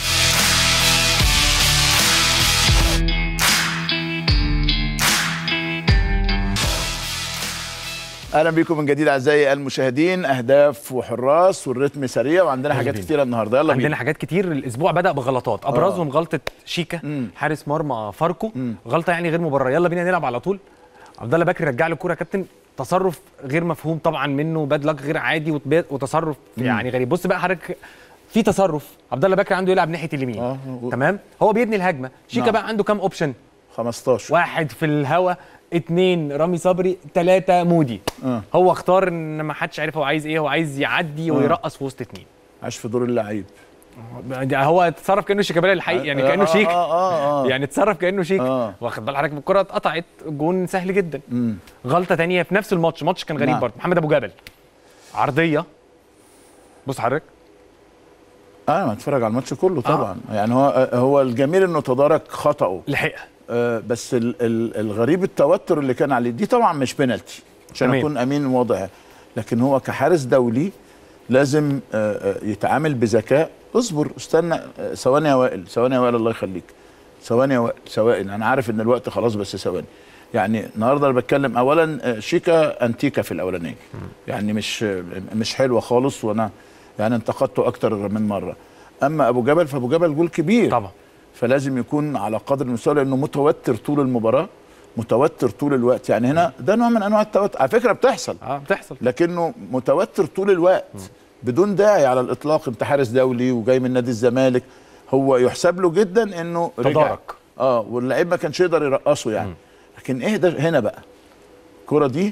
اهلا بكم من جديد اعزائي المشاهدين اهداف وحراس والريتم سريع وعندنا يلا حاجات بينا. كتيره النهارده يلا عندنا بينا حاجات كتير الاسبوع بدا بغلطات ابرزهم غلطه شيكا مم. حارس مرمى فاركو غلطه يعني غير مبرره يلا بينا نلعب على طول عبد الله بكري رجع له الكوره يا كابتن تصرف غير مفهوم طبعا منه باد لك غير عادي وتب- وتصرف يعني غريب بص بقى حضرتك في تصرف عبد الله بكري عنده يلعب ناحيه اليمين آه. تمام هو بيبني الهجمه شيكا نعم. بقى عنده كام اوبشن 15 واحد في الهوا اتنين رامي صبري تلاتة مودي آه. هو اختار ان ما حدش عارف هو عايز ايه هو عايز يعدي ويرقص في وسط اتنين عاش في دور اللعيب ده هو اتصرف كانه شيكابالا الحقيقي يعني كانه آه، شيك اه اه اه يعني اتصرف كانه شيك آه. واخد بال حضرتك الكره اتقطعت جون سهل جدا مم. غلطه تانية في نفس الماتش ماتش كان غريب نعم. برضه محمد ابو جبل عرضيه بص حضرتك انا هتفرج على الماتش كله طبعا يعني هو هو الجميل انه تدارك خطأه لحقها آه، بس ال- ال- الغريب التوتر اللي كان عليه دي طبعا مش بينالتي عشان تمام. اكون امين واضح لكن هو كحارس دولي لازم آه، آه، يتعامل بذكاء اصبر استنى آه، ثواني يا وائل ثواني يا وائل الله يخليك ثواني يا وائل ثواني انا عارف ان الوقت خلاص بس ثواني يعني النهارده انا بتكلم اولا آه، شيكا انتيكا في الاولانيه يعني مش آه، مش حلوه خالص وانا يعني انتقدته اكتر من مره اما ابو جبل فابو جبل جول كبير طبعا فلازم يكون على قدر المستوى لانه متوتر طول المباراه متوتر طول الوقت يعني هنا ده نوع من انواع التوتر على فكره بتحصل اه بتحصل لكنه متوتر طول الوقت بدون داعي على الاطلاق انت حارس دولي وجاي من نادي الزمالك هو يحسب له جدا انه رجع تدارك. اه واللعيب ما كانش يقدر يرقصه يعني لكن ايه ده هنا بقى الكره دي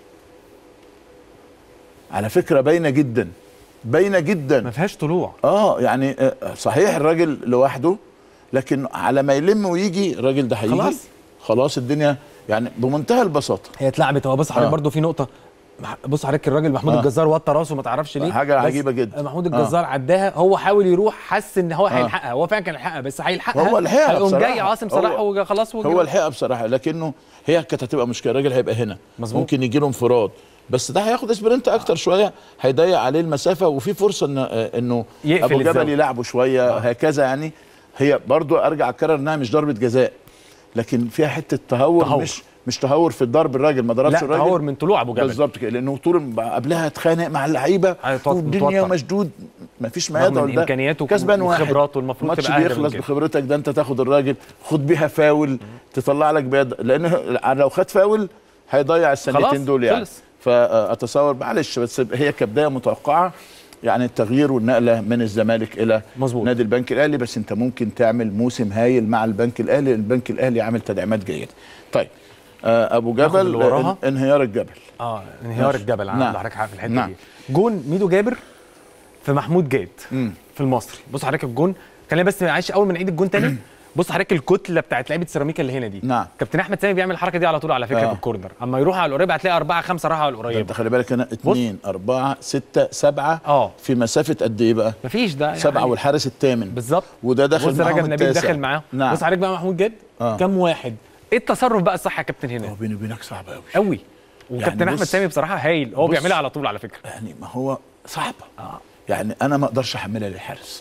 على فكره باينه جدا باينه جدا ما فيهاش طلوع اه يعني آه، صحيح الراجل لوحده لكن على ما يلم ويجي الراجل ده هيجي خلاص. خلاص الدنيا يعني بمنتهى البساطه هي اتلعبت هو بص حضرتك آه. برضه في نقطه مح- بص حضرتك الراجل محمود آه. الجزار وطى راسه ما تعرفش ليه حاجة بس عجيبة جدا. محمود الجزار عداها هو حاول يروح حس ان هو آه. هيلحقها هو فعلا كان هيلحقها بس هيلحقها هو لحقها هيقوم بصراحة. جاي عاصم صلاح هو- وخلاص هو الحقيقه بصراحه لكنه هي كانت هتبقى مشكله الراجل هيبقى هنا مظبوط. ممكن يجي له انفراد بس ده هياخد اسبرنت اكتر شويه هيضيق عليه المسافه وفي فرصه إن آه، انه يقفل ابو جبل الزاوية. يلعبه شويه هكذا يعني هي برضو ارجع اكرر انها مش ضربه جزاء لكن فيها حته تهور, تهور. مش مش تهور في الضرب الراجل ما ضربش لا الراجل تهور من طلوع ابو جبل بالظبط كده لانه طول الم- قبلها اتخانق مع اللعيبه هيتوتر- والدنيا متوتر. مشدود ما فيش ما رغم يدعو من لده إمكانياته كسبان واحد وخبراته المفروض الماتش تبقى أهدى من بيخلص كده. بخبرتك ده انت تاخد الراجل خد بيها فاول تطلع لك بيد لان لو خد فاول هيضيع خلاص، السنتين دول يعني خلص. فاتصور معلش بس هي كبدايه متوقعه يعني التغيير والنقله من الزمالك الى مظبوط. نادي البنك الاهلي بس انت ممكن تعمل موسم هايل مع البنك الاهلي البنك الاهلي عامل تدعيمات جيده طيب آه ابو ناخد جبل اللي وراها. ان- انهيار الجبل اه انهيار ماشي. الجبل نعم. عند حضرتك حق في الحته نعم. دي جون ميدو جابر في محمود جاد مم. في المصري بص حضرتك الجون خلينا بس معلش اول ما نعيد الجون تاني بص حضرتك الكتله بتاعت لعيبه سيراميكا اللي هنا دي نعم. كابتن احمد سامي بيعمل الحركه دي على طول على فكره آه. في الكورنر اما يروح على القريب هتلاقي اربعه خمسه راحوا على ده القريب انت خلي بالك هنا اثنين أربعة ستة سبعة اه. في مسافة قد إيه بقى؟ مفيش ده يعني سبعة والحارس الثامن بالظبط وده داخل بص معاهم رجب نبيل التاسع. داخل معاهم نعم. بص حضرتك بقى محمود جاد آه. كام واحد ايه التصرف بقى الصح يا كابتن هنا هو بيني وبينك صعب قوي قوي وكابتن يعني احمد بص- سامي بصراحه هايل هو بص. بيعملها على طول على فكره يعني ما هو صعبة يعني أنا ما أقدرش أحملها للحارس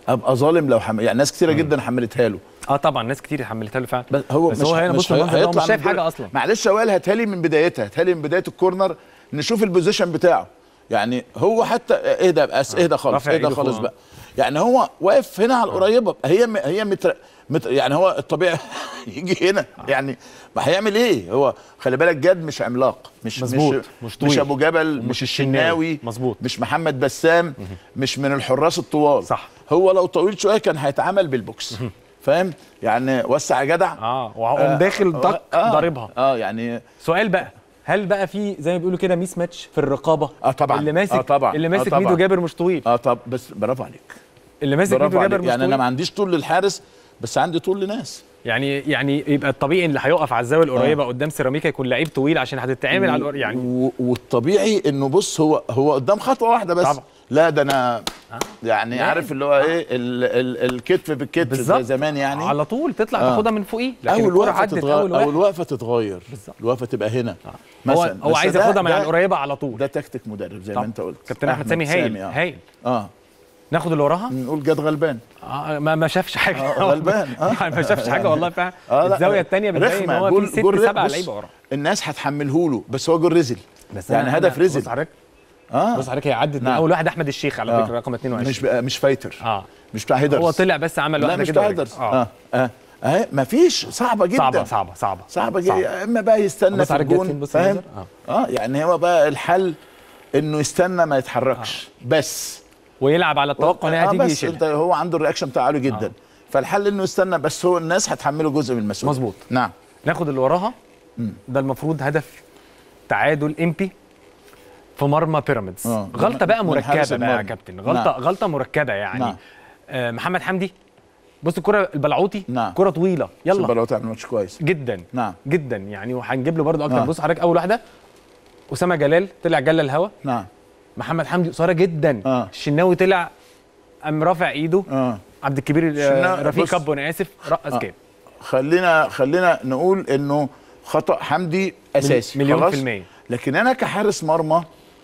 ابقى ظالم لو حم... يعني ناس كتيره جدا حملتها له اه طبعا ناس كتير حملتها له فعلا بس هو بس هو هنا بص هي- المنظر ده هو هيطلع مش شايف من حاجه دول- اصلا معلش يا وائل هاتها لي من بدايتها هاتها لي من بدايه الكورنر نشوف البوزيشن بتاعه يعني هو حتى اهدى بس اهدى خالص رافع اهدى إيده خالص فوق. بقى يعني هو واقف هنا على القريبه هي م- هي متر متر يعني هو الطبيعي يجي هنا يعني ما هيعمل ايه هو خلي بالك جد مش عملاق مش مظبوط، مش, مش مش طويل. ابو جبل ومش مش الشناوي. الشناوي مظبوط. مش محمد بسام مش من الحراس الطوال صح. هو لو طويل شويه كان هيتعامل بالبوكس فاهم يعني وسع يا جدع اه وهقوم داخل طق آه ضاربها اه يعني سؤال بقى هل بقى في زي ما بيقولوا كده ميس ماتش في الرقابه آه طبعاً. اللي ماسك آه طبعاً. اللي آه ماسك طبعاً. ميدو جابر مش طويل اه طب بس برافو عليك اللي ماسك برافو ميدو جابر عليك مش يعني انا طويل ما عنديش طول للحارس بس عندي طول لناس يعني يعني يبقى الطبيعي اللي هيقف على الزاويه القريبه قدام سيراميكا يكون لعيب طويل عشان هتتعامل على القر- يعني و- والطبيعي انه بص هو هو قدام خطوه واحده بس طبعا. لا ده انا يعني لا. عارف اللي هو ايه ال ال الكتف بالكتف زي بالظبط زمان يعني على طول تطلع آه. تاخدها من فوقيه لكن اول الكرة وقفه عدت تتغير اول اول واحد وقفه تتغير بالظبط. الوقفه تبقى هنا هو مثلا هو بس عايز ده- ياخدها من على ده- القريبه على طول ده تكتيك مدرب زي طب. ما انت قلت كابتن احمد سامي هايل اه هايل اه ناخد اللي وراها نقول جد غلبان آه ما ما شافش حاجه آه، غلبان. آه. ما شافش حاجه والله فعلا اه لا الزاويه الثانيه بتبين ان رخمة. هو جول- في ست جول سبع بص، لعيبه ورا الناس هتحمله له بس هو جول رزل بس يعني أنا- هدف أنا- رزل بص حضرتك اه بص حضرتك هي عدت من نعم. اول واحد احمد الشيخ على آه. فكره رقم 22 مش بقى مش فايتر اه مش بتاع هيدرز هو طلع بس عمل لا واحده مش كده بتاع ورجع. هيدرز اه اه اه اهي مفيش صعبه جدا صعبه صعبه صعبه صعبه صعبة. جدا يا اما بقى يستنى بص في على الجت فين، الجون بص فاهم المنظر. اه يعني هو بقى الحل انه يستنى ما يتحركش بس ويلعب على التوقع انها آه هتيجي بس انت يشيلها هو عنده الرياكشن بتاعه عالي جدا آه. فالحل انه يستنى بس هو الناس هتحمله جزء من المسؤوليه مظبوط. نعم ناخد اللي وراها ده المفروض هدف تعادل امبي في مرمى بيراميدز آه. غلطه بقى من حارس مركبه بقى يا المرمى. كابتن غلطه نعم. غلطه مركبه يعني نعم. آه محمد حمدي بص الكره البلعوطي نعم. كره طويله يلا يلا لو تعمل ماتش كويس جدا نعم جدا يعني وهنجيب له برضه اكتر نعم. بص حضرتك اول واحده اسامه جلال طلع جلى الهوا نعم محمد حمدي قصيره جدا آه. الشناوي طلع قام رافع ايده اه عبد الكبير الشناوي- آه، رفيق بص. كابو انا اسف رقص آه. كام خلينا خلينا نقول انه خطا حمدي اساسي مليون خلاص؟ في المية. لكن انا كحارس مرمى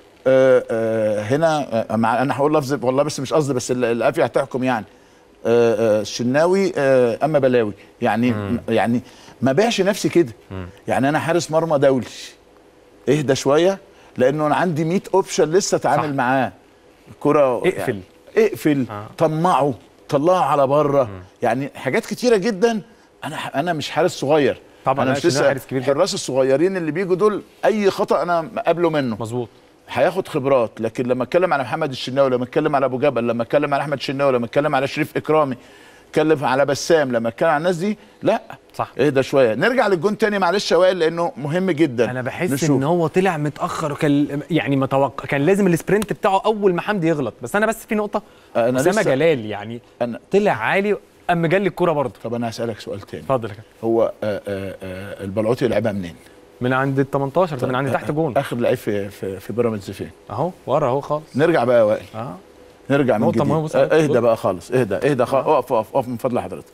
آه آه هنا آه مع انا هقول لفظ والله بس مش قصدي بس ال- القافيه هتحكم يعني آه آه الشناوي آه اما بلاوي يعني م- يعني ما بيعش نفسي كده يعني انا حارس مرمى دولي اهدى شويه لانه انا عندي 100 اوبشن لسه اتعامل صح. معاه الكره اقفل. يعني اقفل آه. طمعه طلعه على بره يعني حاجات كتيره جدا انا انا مش حارس صغير طبعاً، انا لا، مش الشناوي لسه حارس كبير جداً. الحراس الصغيرين اللي بيجوا دول اي خطا انا قابله منه مظبوط هياخد خبرات لكن لما اتكلم على محمد الشناوي لما اتكلم على ابو جبل لما اتكلم على احمد الشناوي لما اتكلم على شريف اكرامي اتكلم على بسام لما اتكلم على الناس دي لا صح اهدى شويه نرجع للجون تاني معلش يا وائل لانه مهم جدا انا بحس نشوف. ان هو طلع متاخر وكان يعني متوقع كان لازم السبرنت بتاعه اول ما حمدي يغلط بس انا بس في نقطه أنا اسامه لسه- جلال يعني أنا طلع عالي قام مجلي الكوره برضه طب انا هسالك سؤال تاني اتفضل يا كابتن هو آه آه آه البلعوطي لعبها منين؟ من عند ال 18 ده من عند تحت جون اخر لعيب في في, في بيراميدز فين؟ اهو ورا اهو خالص نرجع بقى يا وائل اه نرجع من نقطة جديد مهمة، بص آه، على اهدى الجول. بقى خالص اهدى اهدى خالص اقف اقف اقف من فضل حضرتك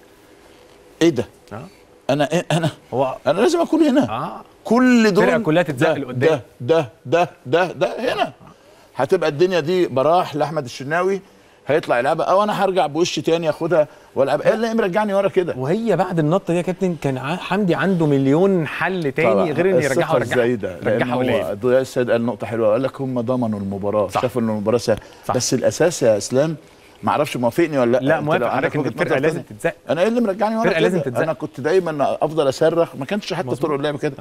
ايه ده؟ اه انا إيه انا هو انا لازم اكون هنا اه كل دول الفرقة كلها تتزق ده- لقدام. ده ده ده ده ده هنا هتبقى الدنيا دي براح لاحمد الشناوي هيطلع يلعبها او انا هرجع بوش تاني اخدها والعب ايه اللي مرجعني ورا كده وهي بعد النطه دي يا كابتن كان ع- حمدي عنده مليون حل تاني طبعاً. غير انه يرجعها الثقة ويرجعها الزايدة لأن رجعها هو قليل ضياء السيد قال نقطة حلوة قال لك هم ضمنوا المباراة صح. شافوا ان المباراة سهلة صح. بس الأساس يا إسلام ما اعرفش موافقني ولا لا لا أنت موافق لو حضرتك عندك ان وجهة الفرقه نظر لازم تانية. تتزق انا ايه اللي مرجعني ورا الفرقة كده لازم تتزق. انا كنت دايما افضل اصرخ ما كانش حتى مظبوط. طرق اللعب كده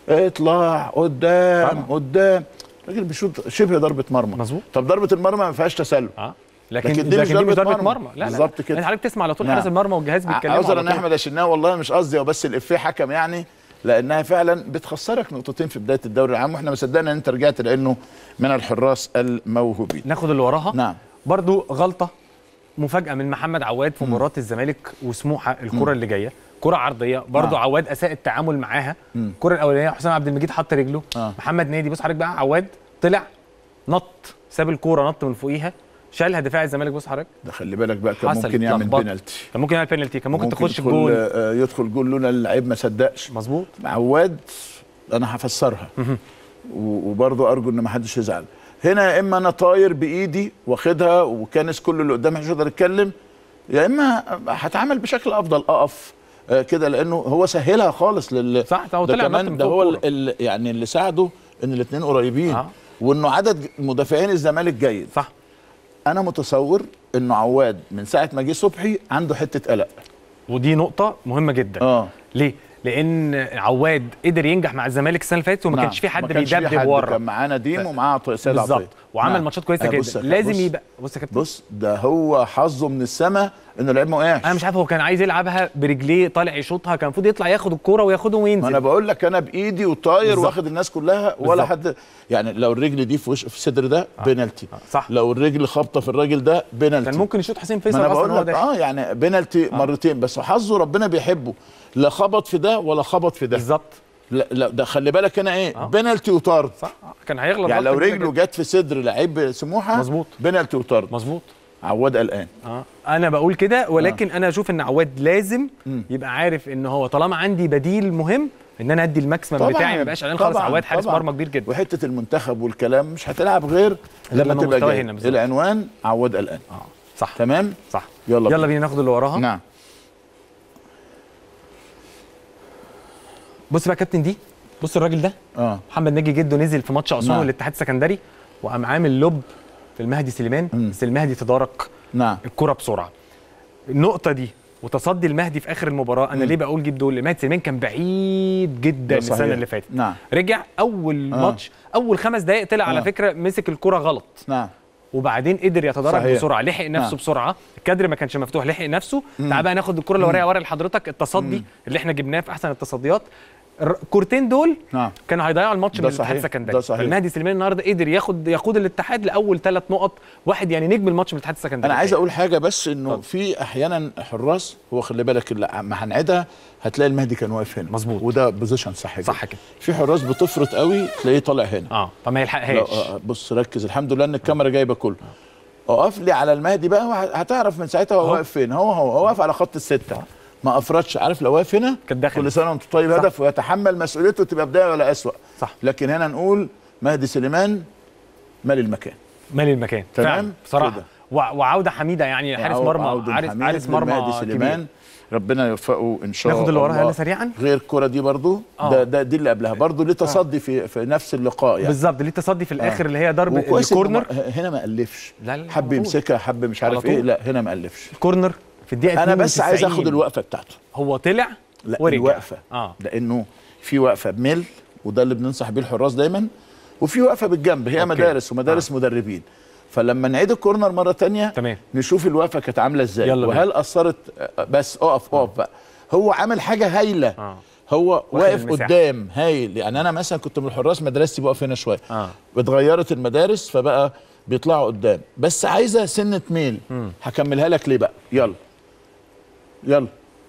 اطلع قدام طبعا. قدام الراجل بيشوط شبه ضربة مرمى مظبوط. طب ضربة المرمى ما فيهاش تسلل اه لكن لكن لكن دي دي مش مش ضربه, ضربة مرمى. مرمى. لا لا بالظبط كده. انت حضرتك تسمع على طول نعم. حارس المرمى والجهاز بيتكلموا عذرا على ان طول. احمد الشناوي والله مش قصدي هو بس الافيه حكم يعني لانها فعلا بتخسرك نقطتين في بدايه الدوري العام واحنا ما صدقنا ان انت رجعت لانه من الحراس الموهوبين ناخد اللي وراها نعم برضو غلطه مفاجاه من محمد عواد في مباراه الزمالك وسموحه الكره اللي جايه كره عرضيه برضو آه. عواد اساء التعامل معاها الكره الاولانيه حسام عبد المجيد حط رجله آه. محمد نادي بص حضرتك بقى عواد طلع نط ساب الكوره نط من فوقيها شالها دفاع الزمالك بص حضرتك ده خلي بالك بقى كان حصل ممكن يعمل لخبطة. بينالتي كان ممكن يعمل بينالتي كان ممكن, تخش يدخل الجول آه، يدخل جول لولا اللعيب ما صدقش مظبوط عواد انا هفسرها و- وبرضه ارجو ان ما حدش يزعل هنا يا اما انا طاير بايدي واخدها وكانس كل اللي قدامي مش هيقدر يتكلم يا اما هتعامل بشكل افضل اقف آه، كده لانه هو سهلها خالص لل صح، هو ده طلع نط كمان من ده فوق هو الكورة. ال- ال- يعني اللي ساعده ان الاثنين قريبين آه. وانه عدد مدافعين الزمالك جيد صح انا متصور انه عواد من ساعه ما جه صبحي عنده حته قلق ودي نقطه مهمه جدا اه ليه لان عواد قدر ينجح مع الزمالك السنه اللي فاتت وما نعم. كانش في حد ما كانش في بيدبدب حد، ورا كان معاه نديم ومعاه عطية- سيد بالظبط عطيه وعمل نعم. ماتشات كويسه آه، بص جدا يا- لازم بص- يبقى بص يا كابتن بص ده هو حظه من السماء انه اللعيب ما وقعش انا مش عارف هو كان عايز يلعبها برجليه طالع يشوطها كان المفروض يطلع ياخد الكوره وياخدهم ما انا وينزل بقول لك انا بايدي وطاير بالظبط. واخد الناس كلها ولا بالظبط. حد يعني لو الرجل دي في وش في الصدر ده بينالتي آه، صح. لو الرجل خابطه في الراجل ده بينالتي كان ممكن يشوط حسين ما فيصل انا اصلا بقول وهو لك داخل اه يعني بينالتي مرتين بس حظه ربنا بيحبه لا خبط في ده ولا خبط في ده بالظبط لا, لا ده خلي بالك هنا ايه آه. بينالتي وطرد صح آه، كان هيغلط يعني لو غلطة كبيرة رجله جداً. جت في صدر لعيب سموحه مظبوط. بينالتي وطرد مظبوط عواد قلقان اه انا بقول كده ولكن انا اشوف ان عواد لازم يبقى عارف ان هو طالما عندي بديل مهم ان انا ادي الماكسيمم طبعاً، بتاعي ما يبقاش قلقان خالص طبعاً، عواد حارس طبعاً. مرمى كبير جدا وحته المنتخب والكلام مش هتلعب غير لما لما تبقى مستواه جاي هنا بالظبط. العنوان عواد قلقان اه صح تمام صح يلا يلا بينا. بينا ناخد اللي وراها نعم بص بقى يا كابتن دي بص الراجل ده اه محمد ناجي جده نزل في ماتش اسوان نعم. والاتحاد السكندري وقام عامل لوب في المهدي سليمان مم. بس المهدي تدارك نعم الكرة بسرعه النقطه دي وتصدي المهدي في اخر المباراه انا مم. ليه بقول جيب دول المهدي سليمان كان بعيد جدا ده صحيح. السنه اللي فاتت نعم رجع اول آه. ماتش اول خمس دقائق طلع على آه. فكره مسك الكرة غلط نعم وبعدين قدر يتدرج صحيح. بسرعه لحق نفسه نعم. بسرعه الكادر ما كانش مفتوح لحق نفسه تعال بقى ناخد الكره اللي ورايا ورا لحضرتك التصدي اللي احنا جبناه في احسن التصديات الر- الكورتين دول نعم كانوا هيضيعوا الماتش ده من الاتحاد صحيح. السكندري ده صحيح. المهدي سليمان النهارده قدر ياخد يقود الاتحاد لاول ثلاث نقط واحد يعني نجم الماتش من الاتحاد السكندري انا عايز اقول حاجه بس انه اتفضل. في احيانا حراس هو خلي بالك لا، ما هنعيدها هتلاقي المهدي كان واقف هنا مظبوط. وده بوزيشن صح كده. صح كده في حراس بتفرط قوي تلاقيه طالع هنا اه فما لا يلحقهاش آه، بص ركز الحمد لله ان الكاميرا جايبه كله اقف لي على المهدي بقى وه- هتعرف من ساعتها هو أهو. واقف فين هو هو هو واقف على خط السته ما افرطش عارف لو واقف هنا كان داخل. كل سنه وانت طيب صح. هدف ويتحمل مسؤوليته تبقى بدايه ولا اسوء صح لكن هنا نقول مهدي سليمان مال المكان مالي المكان تمام؟ فعلا بصراحه كده. وع- وعوده حميده يعني حارس عو- مرمى عوض عارف حميد حارس مرمى لمهدي كبير سليمان ربنا يوفقه ان شاء الله ناخد اللي وراها يلا سريعا غير الكره دي برضو آه. ده, ده دي اللي قبلها برضو ليه تصدي في في نفس اللقاء يعني بالظبط ليه تصدي في الاخر اللي هي ضرب وكويس إنه الكورنر ما- هنا ما الفش لا، لا، على حب طول. يمسكها حب مش على عارف ايه طول. لا هنا ما الفش الكورنر في الدقيقه انا بس عايز 92. اخد الوقفه بتاعته هو طلع لا ورجع الوقفه اه لانه في وقفه بميل وده اللي بننصح بيه الحراس دايما وفي وقفه بالجنب هي أوكي. مدارس ومدارس مدربين فلما نعيد الكورنر مره تانية تمام نشوف الوقفه كانت عامله ازاي يلا بينا. وهل اثرت بس اقف اقف بقى هو عامل حاجه هايله اه هو واقف المساحة. قدام هايل يعني انا مثلا كنت من الحراس مدرستي بقف هنا شويه اه اتغيرت المدارس فبقى بيطلعوا قدام بس عايزه سنه ميل هكملها لك ليه بقى يلا يلا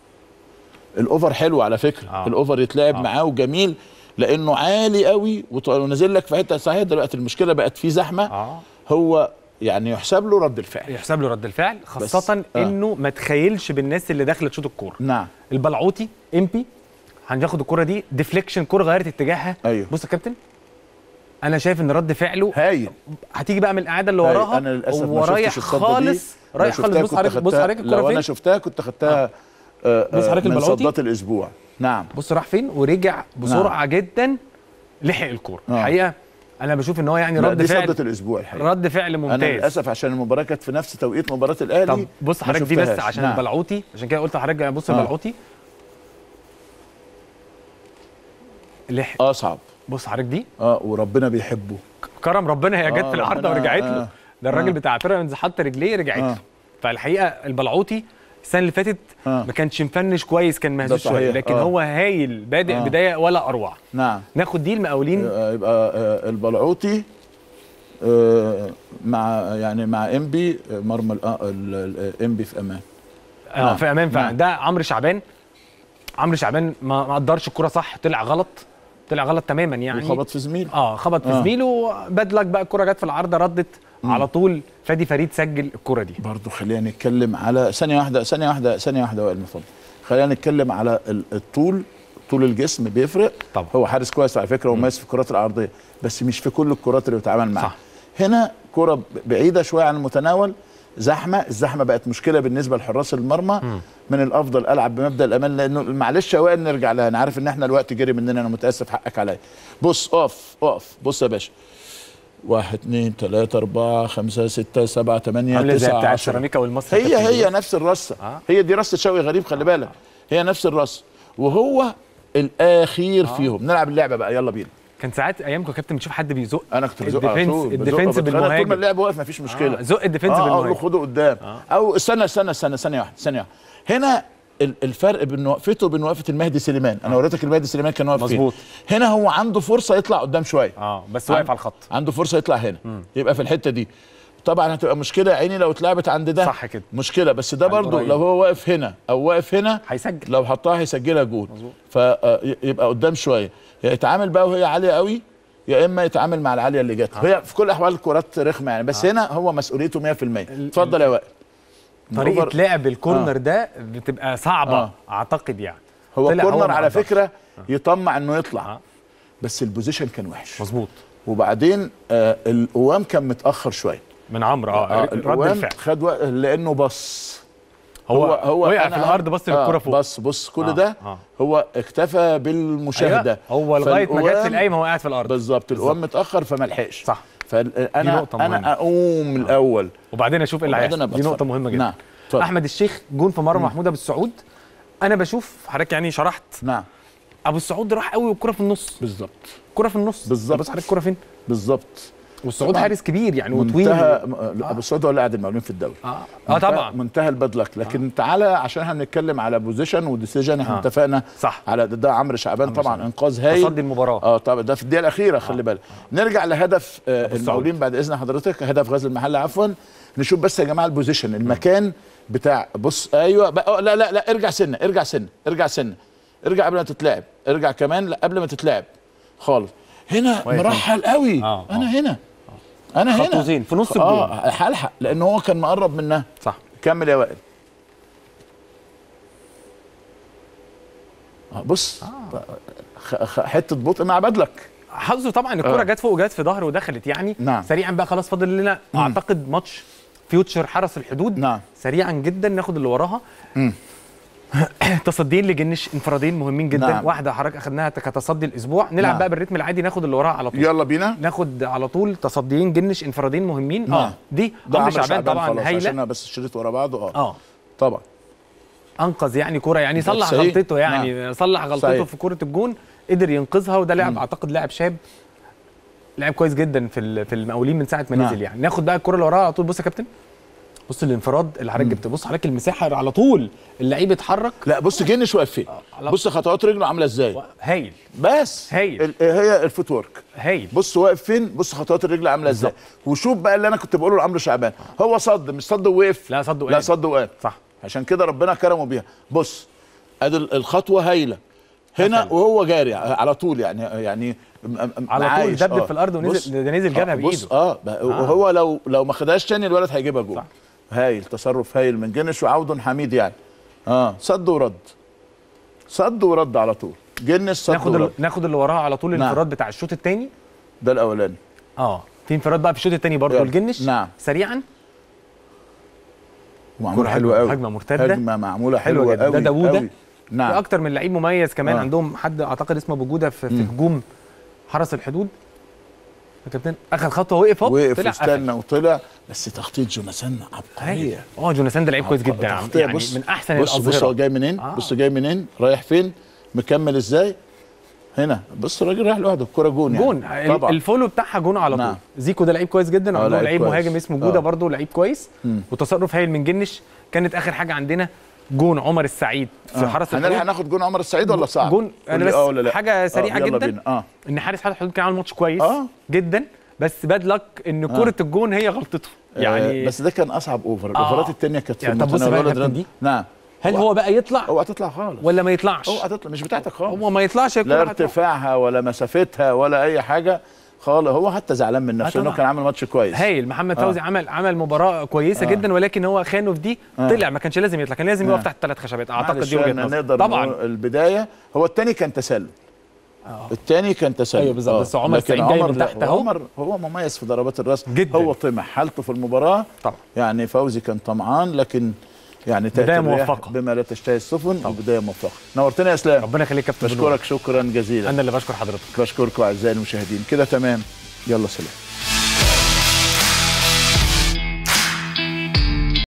الاوفر حلو على فكره آه. آه. الاوفر يتلعب آه. آه. معاه وجميل لانه عالي قوي وط- ونازل لك في حته صحيح دلوقتي المشكله بقت في زحمه اه هو يعني يحسب له رد الفعل يحسب له رد الفعل خاصه بس. آه. انه ما تخيلش بالناس اللي داخله تشوط الكوره نعم البلعوطي امبي هناخد الكوره دي ديفليكشن كوره غيرت اتجاهها ايوه بص يا كابتن انا شايف ان رد فعله هايل هتيجي بقى من القعده اللي هايل. وراها انا للاسف هو ما رايح شفتش الصده خالص دي رايح لو خالص شفتها بص كنت حضرتك بص خدتها- حضرتك الكوره لو فين انا شفتها كنت خدتها آه. بص آه حضرتك من البلعوطي. صدات الاسبوع نعم بص راح فين ورجع بسرعه جدا لحق الكوره آه. الحقيقه انا بشوف ان هو يعني لا رد دي فعل صدة الاسبوع الحقيقه رد فعل انا ممتاز للاسف عشان المباراه كانت في نفس توقيت مباراه الاهلي طب بص ما حضرتك دي بس شفتهاش. عشان نعم. البلعوطي عشان كده قلت لحضرتك بص آه. البلعوطي لحق اصعب بص حضرتك دي اه وربنا بيحبه كرم ربنا هي جت آه، في العارضه ربنا- ورجعت له آه. ده الراجل آه. بتاع بيراميدز حط رجليه رجعت آه. له فالحقيقه البلعوطي السنه اللي فاتت آه. ما كانش مفنش كويس كان مهزوز صحيح. شويه لكن آه. هو هايل بادئ آه. بدايه ولا اروع نعم ناخد دي المقاولين آه، يبقى آه، البلعوطي آه، مع يعني مع انبي آه، مرمى ال- آه، ال- ال- انبي في امان اه نعم. في امان فعلا نعم. ده عمرو شعبان عمرو شعبان ما ما قدرش الكره صح طلع غلط طلع غلط تماما يعني وخبط في زميل اه خبط في آه. زميله باد لك بقى الكره جت في العارضه ردت على طول فادي فريد سجل الكره دي برضه خلينا نتكلم على ثانيه واحده ثانيه واحده ثانيه واحده وائل مفضل خلينا نتكلم على ال- الطول طول الجسم بيفرق طبعا. هو حارس كويس على فكره ومميز في الكرات العرضيه بس مش في كل الكرات اللي بيتعامل معاها صح. هنا كره ب- بعيده شويه عن المتناول زحمه الزحمه بقت مشكله بالنسبه لحراس المرمى من الافضل العب بمبدا الامان لانه معلش يا وائل نرجع لها انا عارف ان احنا الوقت جري مننا انا متاسف حقك عليا بص اقف اقف بص يا باشا واحد اثنين ثلاثة أربعة خمسة ستة سبعة ثمانية عامله زي تسعة بتاع عشرة السيراميكا والمصري هي هي نفس الرصة آه. هي دي رصة شوقي غريب خلي بالك هي نفس الرصة وهو الأخير فيهم نلعب اللعبة بقى يلا بينا كان ساعات ايامكم يا كابتن بتشوف حد بيزق انا كنت بزق على الديفنس طول بزق الديفنس بتخانق طول ما بالمهاجم اللعب واقف مفيش مشكله آه، زق الديفنس اه اقول له بالمهاجم خده قدام آه. او استنى استنى استنى ثانيه واحده ثانيه واحده هنا ال- الفرق بين وقفته وبين وقفه المهدي سليمان انا وريتك المهدي سليمان كان واقف فين مظبوط. هنا هو عنده فرصه يطلع قدام شويه اه بس واقف على الخط عنده فرصه يطلع هنا يبقى في الحته دي طبعا هتبقى مشكله يا عيني لو اتلعبت عند ده صح كده. مشكله بس ده عند برضو قريب. لو هو واقف هنا او واقف هنا هيسجل لو حطها هيسجلها جول مظبوط. فيبقى قدام شويه يا يتعامل بقى وهي عاليه قوي يا اما يتعامل مع العاليه اللي جت هي في كل الاحوال الكرات رخمه يعني بس هنا هو مسؤوليته 100% اتفضل يا وائل طريقه الأوفر- لعب الكورنر ده بتبقى صعبه آه. اعتقد يعني هو طلع كورنر ما على قدرش. فكره يطمع انه يطلع آه. بس البوزيشن كان وحش مظبوط وبعدين آه القوام كان متاخر شويه من عمرو اه, آه رد القوام الفعل خد وقت لانه بص هو هو وقع في أنا- الارض بص للكره فوق بص بص كل آه، ده آه. هو اكتفى بالمشاهده أيوة. هو لغايه ما جت في فالقوام- القايمه هو قاعد في الارض بالظبط القوام متاخر فما لحقش صح دي فانا نقطة مهمة. انا اقوم الاول وبعدين اشوف ايه اللي وبعدين هيحصل أبقى دي نقطه أتفرج. مهمه جدا نعم اتفضل. احمد الشيخ جون في مرمى محمود ابو السعود انا بشوف حضرتك يعني شرحت نعم ابو السعود راح قوي والكره في النص بالظبط الكره في النص بالظبط. بس حضرتك الكره فين بالظبط والسعود طبعاً. حارس كبير يعني وطويل منتهى م- ابو السعود هو اللي قاعد المقاولين في الدوري اه, آه منتهى- طبعا منتهى الباد لك لكن تعالى عشان احنا بنتكلم على بوزيشن وديسيجن احنا آه. اتفقنا صح على ده, ده عمرو شعبان عمرو طبعا شعبان. انقاذ هايل تصدي المباراه اه طبعا ده في الدقيقه الاخيره خلي بالك نرجع لهدف آه السعود. المقاولين بعد اذن حضرتك هدف غزل المحله عفوا نشوف بس يا جماعه البوزيشن المكان بتاع بص ايوه بقى آه، لا لا لا ارجع سنه ارجع سنه ارجع سنه ارجع قبل ما تتلعب ارجع كمان لا قبل ما تتلعب خالص هنا واقف مرحل قوي آه، آه. انا هنا انا هنا خطوتين في نص الجول اه هلحق لان هو كان مقرب منها صح كمل يا وائل آه بص خ- خ- حته بطء مع بدلك حظه طبعا الكره آه. جت فوق وجت في ظهره ودخلت يعني نعم. سريعا بقى خلاص فاضل لنا اعتقد ماتش فيوتشر حرس الحدود نعم. سريعا جدا ناخد اللي وراها تصديين لجنش انفرادين مهمين جدا نعم. واحده حضرتك اخدناها كتصدي الاسبوع نلعب نعم. بقى بالريتم العادي ناخد اللي وراها على طول يلا بينا ناخد على طول تصديين جنش انفرادين مهمين نعم. اه دي ده عمرو عمرو شعبان طبعا خلاص عشان هايله أنا بس الشريط ورا بعضه اه اه طبعا انقذ يعني كوره يعني صلح صحيح. غلطته يعني صلح غلطته صحيح. في كوره الجون قدر ينقذها وده لاعب اعتقد لاعب شاب لاعب كويس جدا في ال- في المقاولين من ساعه ما نعم. نزل يعني ناخد بقى الكوره اللي وراها على طول بص يا كابتن بص الانفراد اللي حضرتك جبت بص حضرتك المساحه على طول اللعيب اتحرك لا بص جنش واقف فين على- بص خطوات رجله عامله ازاي هايل بس هايل. ال- هي الفوت ورك هايل بص واقف فين بص خطوات الرجل عامله ازاي وشوف بقى اللي انا كنت بقوله لعمرو شعبان هو صد مش صد ووقف لا صد لا وقام. صد وقام صح عشان كده ربنا كرمه بيها بص ادي ال- الخطوه هايله هنا مثلاً. وهو جاري على طول يعني يعني م- م- على طول عايش. دبدب آه. في الارض بص. ونزل ده نزل جابها آه، بايده بص اه بقى- وهو لو لو ما خدهاش تاني الولد هيجيبها جول صح. هايل تصرف هايل من جنش وعود حميد يعني اه صد ورد صد ورد على طول جنش صد ناخد ورد ال... ناخد اللي وراها على طول نعم. الانفراد بتاع الشوط الثاني ده الاولاني اه في انفراد بقى في الشوط الثاني برضه يلا. الجنش نعم. سريعا ومعموله كرة حلوه هجمة- قوي هجمة مرتدة. هجمه معموله حلوة حلوه جدا. قوي ده داوودة. قوي. في نعم اكتر من لعيب مميز كمان آه. عندهم حد اعتقد اسمه بجوده في, في هجوم حرس الحدود يا كابتن اخذ خطوه وقف هوب وقف طلع واستنى وطلع بس تخطيط جوناثان عبقريه هايل. اه جوناثان ده لعيب كويس جدا يا عم. تخطيط يعني بص من احسن بص بص هو الاظهره جاي منين آه. بص جاي منين رايح فين مكمل ازاي هنا بص الراجل رايح لوحده الكوره جون يعني جون ال- طبعا الفولو بتاعها جون على طول نعم. زيكو ده لعيب كويس جدا آه، وعندهم لعيب لعيب كويس. مهاجم اسمه جوده آه. برضه لعيب كويس مم. وتصرف هايل من جنش كانت اخر حاجه عندنا جون عمر السعيد في آه. حرس هنلحق الحدود ناخد جون عمر السعيد ولا صعب جون قول انا لي بس آه ولا لا؟ حاجه سريعه آه، يلا جدا بينا. اه ان حارس حرس الحدود كان عامل ماتش كويس آه. جدا بس باد لك ان كره الجون هي غلطته يعني يعني بس ده كان اصعب اوفر الاوفرات التانية كانت في يعني طب بص بقى المتناول يا الولد كابتن رد- دي. نعم هل هو بقى يطلع اوعى تطلع خالص ولا ما يطلعش اوعى تطلع مش بتاعتك خالص هو ما يطلعش لا الكرة هتروح. ارتفاعها ولا مسافتها ولا اي حاجه خالص هو حتى زعلان من نفسه آه انه طبعا. كان عامل ماتش كويس هايل محمد فوزي عمل عمل مباراه كويسه جدا ولكن هو خانه في دي طلع ما كانش لازم يطلع كان لازم يقف آه. تحت ثلاث خشبات اعتقد معلش دي وجهه يعني نظر نقدر طبعا نقول البدايه هو الثاني كان تسلل آه. الثاني كان تسلل أيوة بالظبط، آه. بس عمر لكن سعيد جاي عمر من لا، تحت أهو. عمر هو مميز في ضربات الراس جداً. هو طمع حالته في المباراه طبعا يعني فوزي كان طمعان لكن يعني بداية تأتي الرياح موفقة. بما لا تشتهي السفن وبدايه موفقه نورتنا يا اسلام ربنا يخليك يا كابتن بنور. بشكرك شكرا جزيلا انا اللي بشكر حضرتك بشكركم اعزائي المشاهدين كده تمام يلا سلام